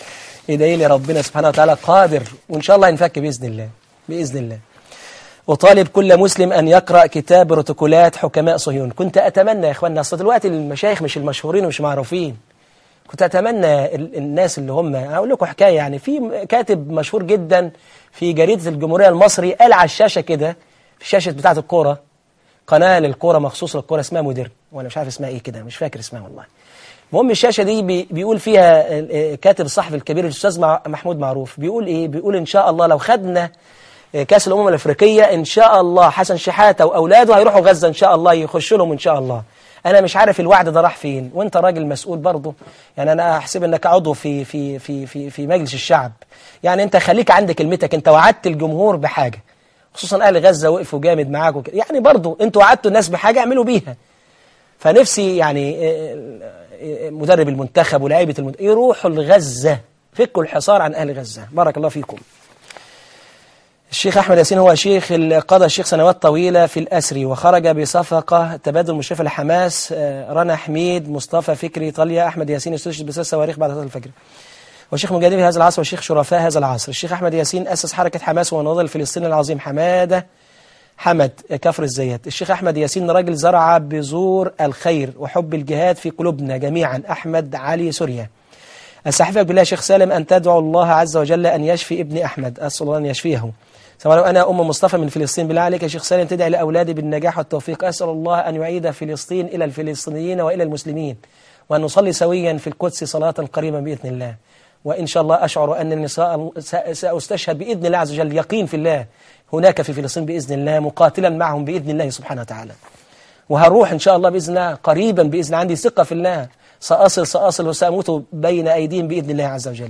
ادعي لي ربنا سبحانه وتعالى قادر وإن شاء الله ينفك بإذن الله بإذن الله أطالب كل مسلم أن يقرأ كتاب بروتوكولات حكماء صهيون كنت أتمنى يا إخواننا أصل دلوقتي المشايخ مش المشهورين ومش معروفين كنت أتمنى ال- الناس اللي هم أقول لكم حكاية يعني في كاتب مشهور جدا في جريدة الجمهورية المصري قال على الشاشة كده في الشاشة بتاعة الكورة قناة للكورة مخصوص للكورة اسمها مدير وأنا مش عارف اسمها إيه كده مش فاكر اسمها والله المهم الشاشة دي بي بيقول فيها ال- آه، كاتب الصحفي الكبير الأستاذ مع- محمود معروف بيقول إيه بيقول إن شاء الله لو خدنا آه، كأس الأمم الأفريقية إن شاء الله حسن شحاتة وأولاده هيروحوا غزة إن شاء الله يخشوا لهم إن شاء الله أنا مش عارف الوعد ده راح فين وأنت راجل مسؤول برضه يعني أنا أحسب إنك عضو في في في في في مجلس الشعب يعني أنت خليك عند كلمتك أنت وعدت الجمهور بحاجة خصوصا أهل غزة وقفوا جامد معاك وكده يعني برضه أنتوا وعدتوا الناس بحاجة اعملوا بيها فنفسي يعني آه، آه، مدرب المنتخب ولاعيبه المنتخب يروحوا لغزة فكوا الحصار عن أهل غزة بارك الله فيكم الشيخ أحمد ياسين هو شيخ ال- قضى الشيخ سنوات طويلة في الأسري وخرج بصفقة تبادل مشرفة لحماس آه، رنا حميد مصطفى فكري طليا أحمد ياسين استشهد بثلاث صواريخ بعد صلاة الفجر والشيخ مجاهد في هذا العصر والشيخ شرفاء هذا العصر الشيخ أحمد ياسين أسس حركة حماس ونضال الفلسطيني العظيم حمادة حمد كفر الزيات الشيخ أحمد ياسين راجل زرع بذور الخير وحب الجهاد في قلوبنا جميعا أحمد علي سوريا أستحفظك بالله يا شيخ سالم أن تدعو الله عز وجل أن يشفي ابني أحمد أسأل الله أن يشفيه سواء لو أنا أم مصطفى من فلسطين بالله عليك يا شيخ سالم تدعي لأولادي بالنجاح والتوفيق أسأل الله أن يعيد فلسطين إلى الفلسطينيين وإلى المسلمين وأن نصلي سويا في القدس صلاة قريبا بإذن الله وإن شاء الله أشعر أن النساء سأستشهد بإذن الله عز وجل يقين في الله هناك في فلسطين بإذن الله مقاتلا معهم بإذن الله سبحانه وتعالى وهروح إن شاء الله بإذن الله قريبا بإذن عندي ثقة في الله سأصل سأصل وسأموت بين أيديهم بإذن الله عز وجل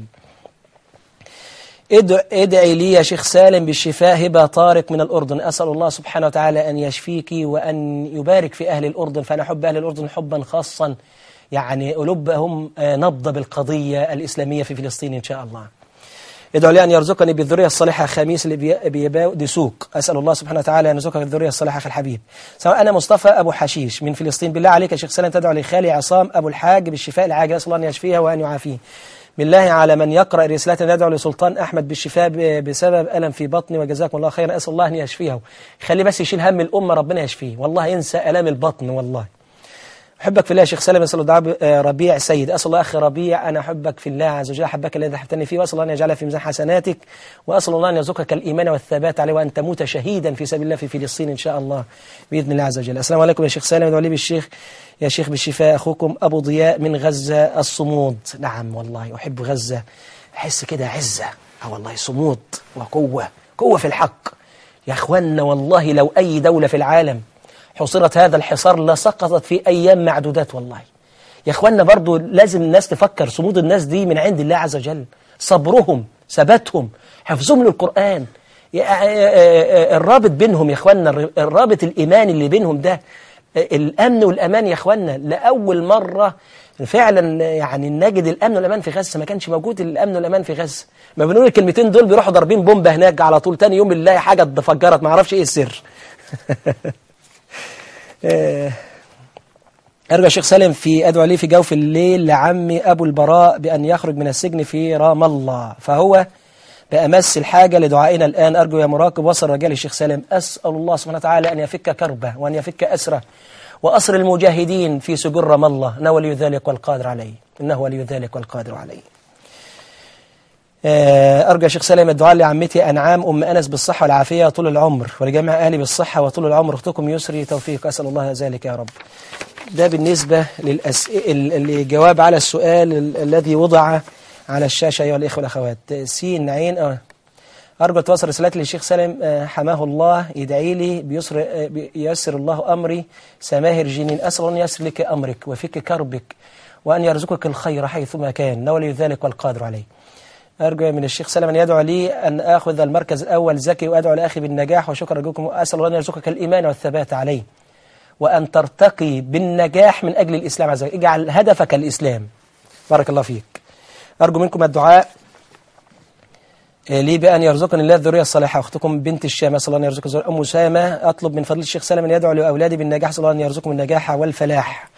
ادع ادعي لي يا شيخ سالم بالشفاء هبة طارق من الأردن أسأل الله سبحانه وتعالى أن يشفيك وأن يبارك في أهل الأردن فأنا أحب أهل الأردن حبا خاصا يعني قلوبهم آه، نبضة بالقضية الإسلامية في فلسطين إن شاء الله ادعو لي أن يرزقني بالذرية الصالحة خميس اللي بي- بيباو دسوق أسأل الله سبحانه وتعالى أن يرزقك بالذرية الصالحة أخي الحبيب سواء أنا مصطفى أبو حشيش من فلسطين بالله عليك يا شيخ سالم تدعو لخالي عصام أبو الحاج بالشفاء العاجل أسأل الله أن يشفيه وأن يعافيه بالله على من يقرأ رسالة ندعو لسلطان أحمد بالشفاء ب- بسبب ألم في بطني وجزاكم الله خيرا أسأل الله أن يشفيه خليه بس يشيل هم الأمة ربنا يشفيه والله ينسى ألام البطن والله أحبك في الله يا شيخ سالم أسأل دعاء آه، ربيع سيد أسأل الله أخي ربيع أنا أحبك في الله عز وجل أحبك الذي أحبتني فيه وأسأل الله أن يجعلها في ميزان حسناتك وأسأل الله أن يرزقك الإيمان والثبات عليه وأن تموت شهيدا في سبيل الله في فلسطين إن شاء الله بإذن الله عز وجل السلام عليكم يا شيخ سالم ادعوا لي بالشيخ يا شيخ بالشفاء أخوكم أبو ضياء من غزة الصمود نعم والله أحب غزة أحس كده عزة أه والله صمود وقوة قوة في الحق يا أخوانا والله لو أي دولة في العالم حصرت هذا الحصار لسقطت في أيام معدودات والله يا أخوانا برضو لازم الناس تفكر صمود الناس دي من عند الله عز وجل صبرهم ثباتهم حفظهم للقرآن يا- الرابط بينهم يا أخوانا الرابط الإيماني اللي بينهم ده الأمن والأمان يا أخوانا لأول مرة فعلا يعني نجد الأمن والأمان في غزة ما كانش موجود الأمن والأمان في غزة ما بنقول الكلمتين دول بيروحوا ضاربين بومبة هناك على طول تاني يوم نلاقي حاجة اتفجرت ما اعرفش ايه السر آه، أرجو الشيخ سالم في أدعو لي في جوف الليل لعمي أبو البراء بأن يخرج من السجن في رام الله فهو بأمس الحاجة لدعائنا الآن أرجو يا مراقب وصل رجال الشيخ سالم أسأل الله سبحانه وتعالى أن يفك كربه وأن يفك أسره وأسر المجاهدين في سجون رام الله إنه ولي ذلك والقادر عليه إنه ولي ذلك والقادر عليه آه، أرجو يا شيخ سالم الدعاء لعمتي أنعام أم أنس بالصحة والعافية طول العمر ولجميع أهلي بالصحة وطول العمر أختكم يسري توفيق أسأل الله ذلك يا رب ده بالنسبة للأسئلة الجواب على السؤال ال- الذي وضع على الشاشة أيها الإخوة والأخوات سين عين آه. أرجو توصل رسالتي للشيخ سالم آه، حماه الله يدعي لي بيسر, آه، بيسر الله أمري سماهر جنين أسأل الله أن يسر لك أمرك وفك كربك وأن يرزقك الخير حيثما كان لا ولي ذلك والقادر عليه أرجو من الشيخ سلام أن يدعو لي أن آخذ المركز الأول زكي وأدعو لأخي بالنجاح وشكرا لكم وأسأل الله أن يرزقك الإيمان والثبات عليه وأن ترتقي بالنجاح من أجل الإسلام عز وجل اجعل هدفك الإسلام بارك الله فيك أرجو منكم الدعاء آه، لي بأن يرزقني الله الذرية الصالحة أختكم بنت الشام أسأل الله أن يرزقك الذرية أم أسامة أطلب من فضل الشيخ سلام أن يدعو لأولادي بالنجاح أسأل الله أن يرزقهم النجاح والفلاح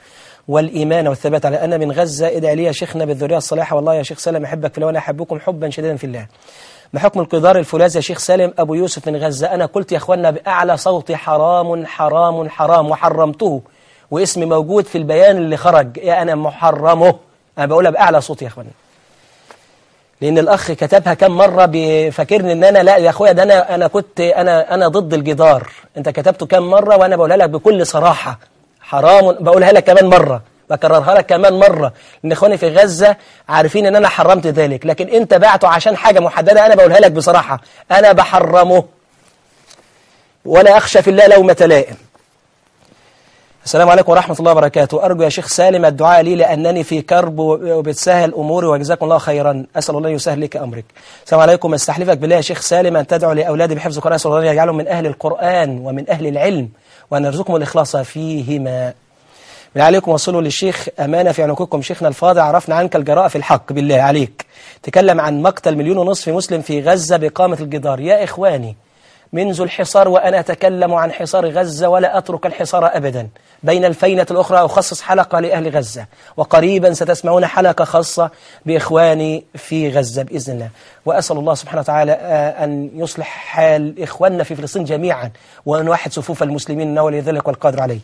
والإيمان والثبات على أن من غزة ادعي لي يا شيخنا بالذرية الصالحة والله يا شيخ سالم أحبك في الله وأنا أحبكم حبا شديدا في الله ما حكم القدار الفولاذ يا شيخ سالم أبو يوسف من غزة أنا قلت يا أخوانا بأعلى صوتي حرام حرام حرام وحرمته واسمي موجود في البيان اللي خرج يا أنا محرمه أنا بقولها بأعلى صوتي يا أخوانا لأن الأخ كتبها كم مرة بفكرني إن أنا لا يا أخويا ده أنا أنا كنت أنا أنا ضد الجدار أنت كتبته كم مرة وأنا بقولها لك بكل صراحة حرام بقولها لك كمان مرة بكررها لك كمان مرة لأن إخواني في غزة عارفين إن أنا حرمت ذلك لكن أنت بعته عشان حاجة محددة أنا بقولها لك بصراحة أنا بحرمه ولا أخشى في الله لومة لائم السلام عليكم ورحمة الله وبركاته أرجو يا شيخ سالم الدعاء لي لأنني في كرب وبتسهل أموري وجزاكم الله خيرا أسأل الله يسهل لك أمرك السلام عليكم استحلفك بالله يا شيخ سالم أن تدعو لأولادي بحفظ القرآن أسأل الله يجعلهم من أهل القرآن ومن أهل العلم وأن يرزقهم الإخلاص فيهما من عليكم وصلوا للشيخ أمانة في عنقكم شيخنا الفاضل عرفنا عنك الجراءة في الحق بالله عليك تكلم عن مقتل مليون ونصف مسلم في غزة بإقامة الجدار يا إخواني منذ الحصار وأنا أتكلم عن حصار غزة ولا أترك الحصار أبدا بين الفينة الأخرى أخصص حلقة لأهل غزة وقريبا ستسمعون حلقة خاصة بإخواني في غزة بإذن الله وأسأل الله سبحانه وتعالى أن يصلح حال إخواننا في فلسطين جميعا وأن يوحد صفوف المسلمين إنه ولي ذلك والقادر عليه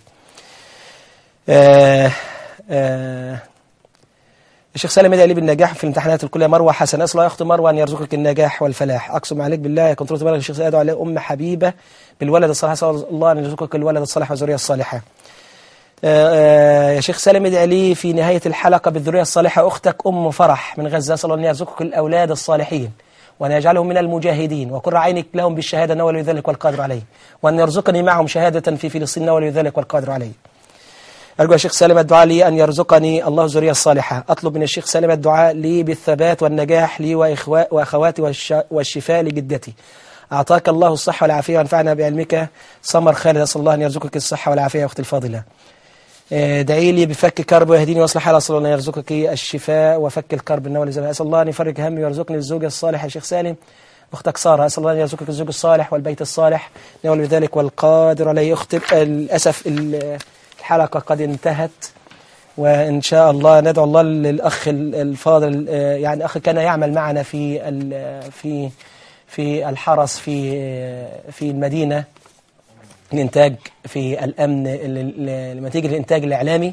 آه آه الشيخ سالم ادعي لي بالنجاح في الامتحانات الكليه مروه حسن اسال الله يا اخت مروه ان يرزقك النجاح والفلاح اقسم عليك بالله كنت رحت بالغ الشيخ ادعو عليه ام حبيبه بالولد الصالح اسال الله ان يرزقك الولد الصالح والذريه الصالحه آه يا شيخ سالم ادعي لي في نهايه الحلقه بالذريه الصالحه اختك ام فرح من غزه اسال الله ان يرزقك الاولاد الصالحين وأن يجعلهم من المجاهدين وقر عينك لهم بالشهادة نولي ذلك والقادر عليه وأن يرزقني معهم شهادة في فلسطين نولي ذلك والقادر عليه أرجو يا شيخ سالم الدعاء لي أن يرزقني الله الذرية الصالحة أطلب من الشيخ سالم الدعاء لي بالثبات والنجاح لي وأخواتي والشفاء لجدتي أعطاك الله الصحة والعافية وانفعنا بعلمك سمر خالد أسأل الله أن يرزقك الصحة والعافية يا أختي الفاضلة دعي لي بفك كرب ويهديني ويصلح حالي أسأل الله أن يرزقك الشفاء وفك الكرب النوى لزمان أسأل الله أن يفرج همي ويرزقني الزوج الصالح يا شيخ سالم أختك سارة أسأل الله أن يرزقك الزوج الصالح والبيت الصالح نول بذلك والقادر عليه أخت للأسف الحلقة قد انتهت وإن شاء الله ندعو الله للأخ الفاضل يعني أخ كان يعمل معنا في في في الحرس في في المدينة الإنتاج في الأمن لما تيجي الإنتاج الإعلامي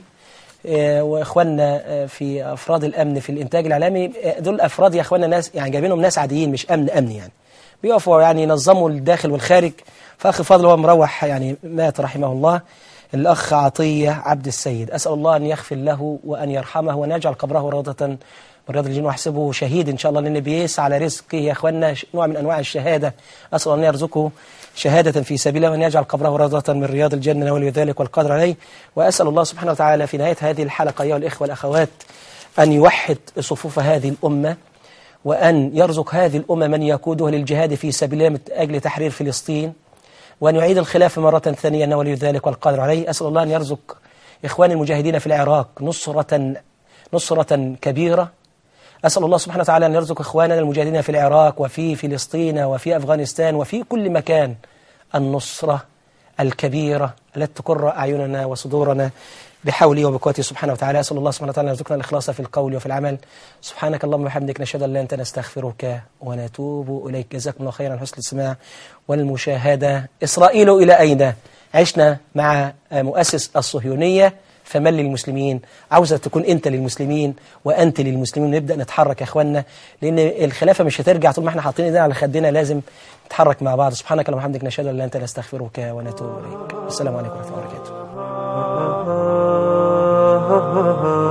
وإخواننا في أفراد الأمن في الإنتاج الإعلامي دول أفراد يا إخواننا ناس يعني جايبينهم ناس عاديين مش أمن أمني يعني بيقفوا يعني ينظموا الداخل والخارج فأخي فاضل هو مروح يعني مات رحمه الله الأخ عطية عبد السيد أسأل الله أن يغفر له وأن يرحمه وأن يجعل قبره روضة من رياض الجنة وأحسبه شهيد إن شاء الله لأن بيسعى على رزقه يا أخوانا نوع من أنواع الشهادة أسأل الله أن يرزقه شهادة في سبيله وأن يجعل قبره روضة من رياض الجنة ولي ذلك والقدر عليه وأسأل الله سبحانه وتعالى في نهاية هذه الحلقة أيها الإخوة والأخوات أن يوحد صفوف هذه الأمة وأن يرزق هذه الأمة من يقودها للجهاد في سبيل من أجل تحرير فلسطين وأن يعيد الخلافة مرة ثانية أنه ولي ذلك والقادر عليه أسأل الله أن يرزق إخوان المجاهدين في العراق نصرة نصرة كبيرة أسأل الله سبحانه وتعالى أن يرزق إخواننا المجاهدين في العراق وفي فلسطين وفي أفغانستان وفي كل مكان النصرة الكبيرة التي تقر أعيننا وصدورنا بحوله وبقوته سبحانه وتعالى أسأل الله سبحانه وتعالى أن يرزقنا الإخلاص في القول وفي العمل سبحانك اللهم وبحمدك نشهد أن لا أنت نستغفرك ونتوب إليك جزاكم الله خيرا حسن السماع والمشاهدة إسرائيل إلى أين عشنا مع مؤسس الصهيونية فمن للمسلمين عاوزة تكون أنت للمسلمين وأنت للمسلمين نبدأ نتحرك يا أخوانا لأن الخلافة مش هترجع طول ما احنا حاطين ايدينا على خدنا لازم نتحرك مع بعض سبحانك اللهم وبحمدك نشهد أن لا أنت نستغفرك ونتوب إليك السلام عليكم ورحمة الله وبركاته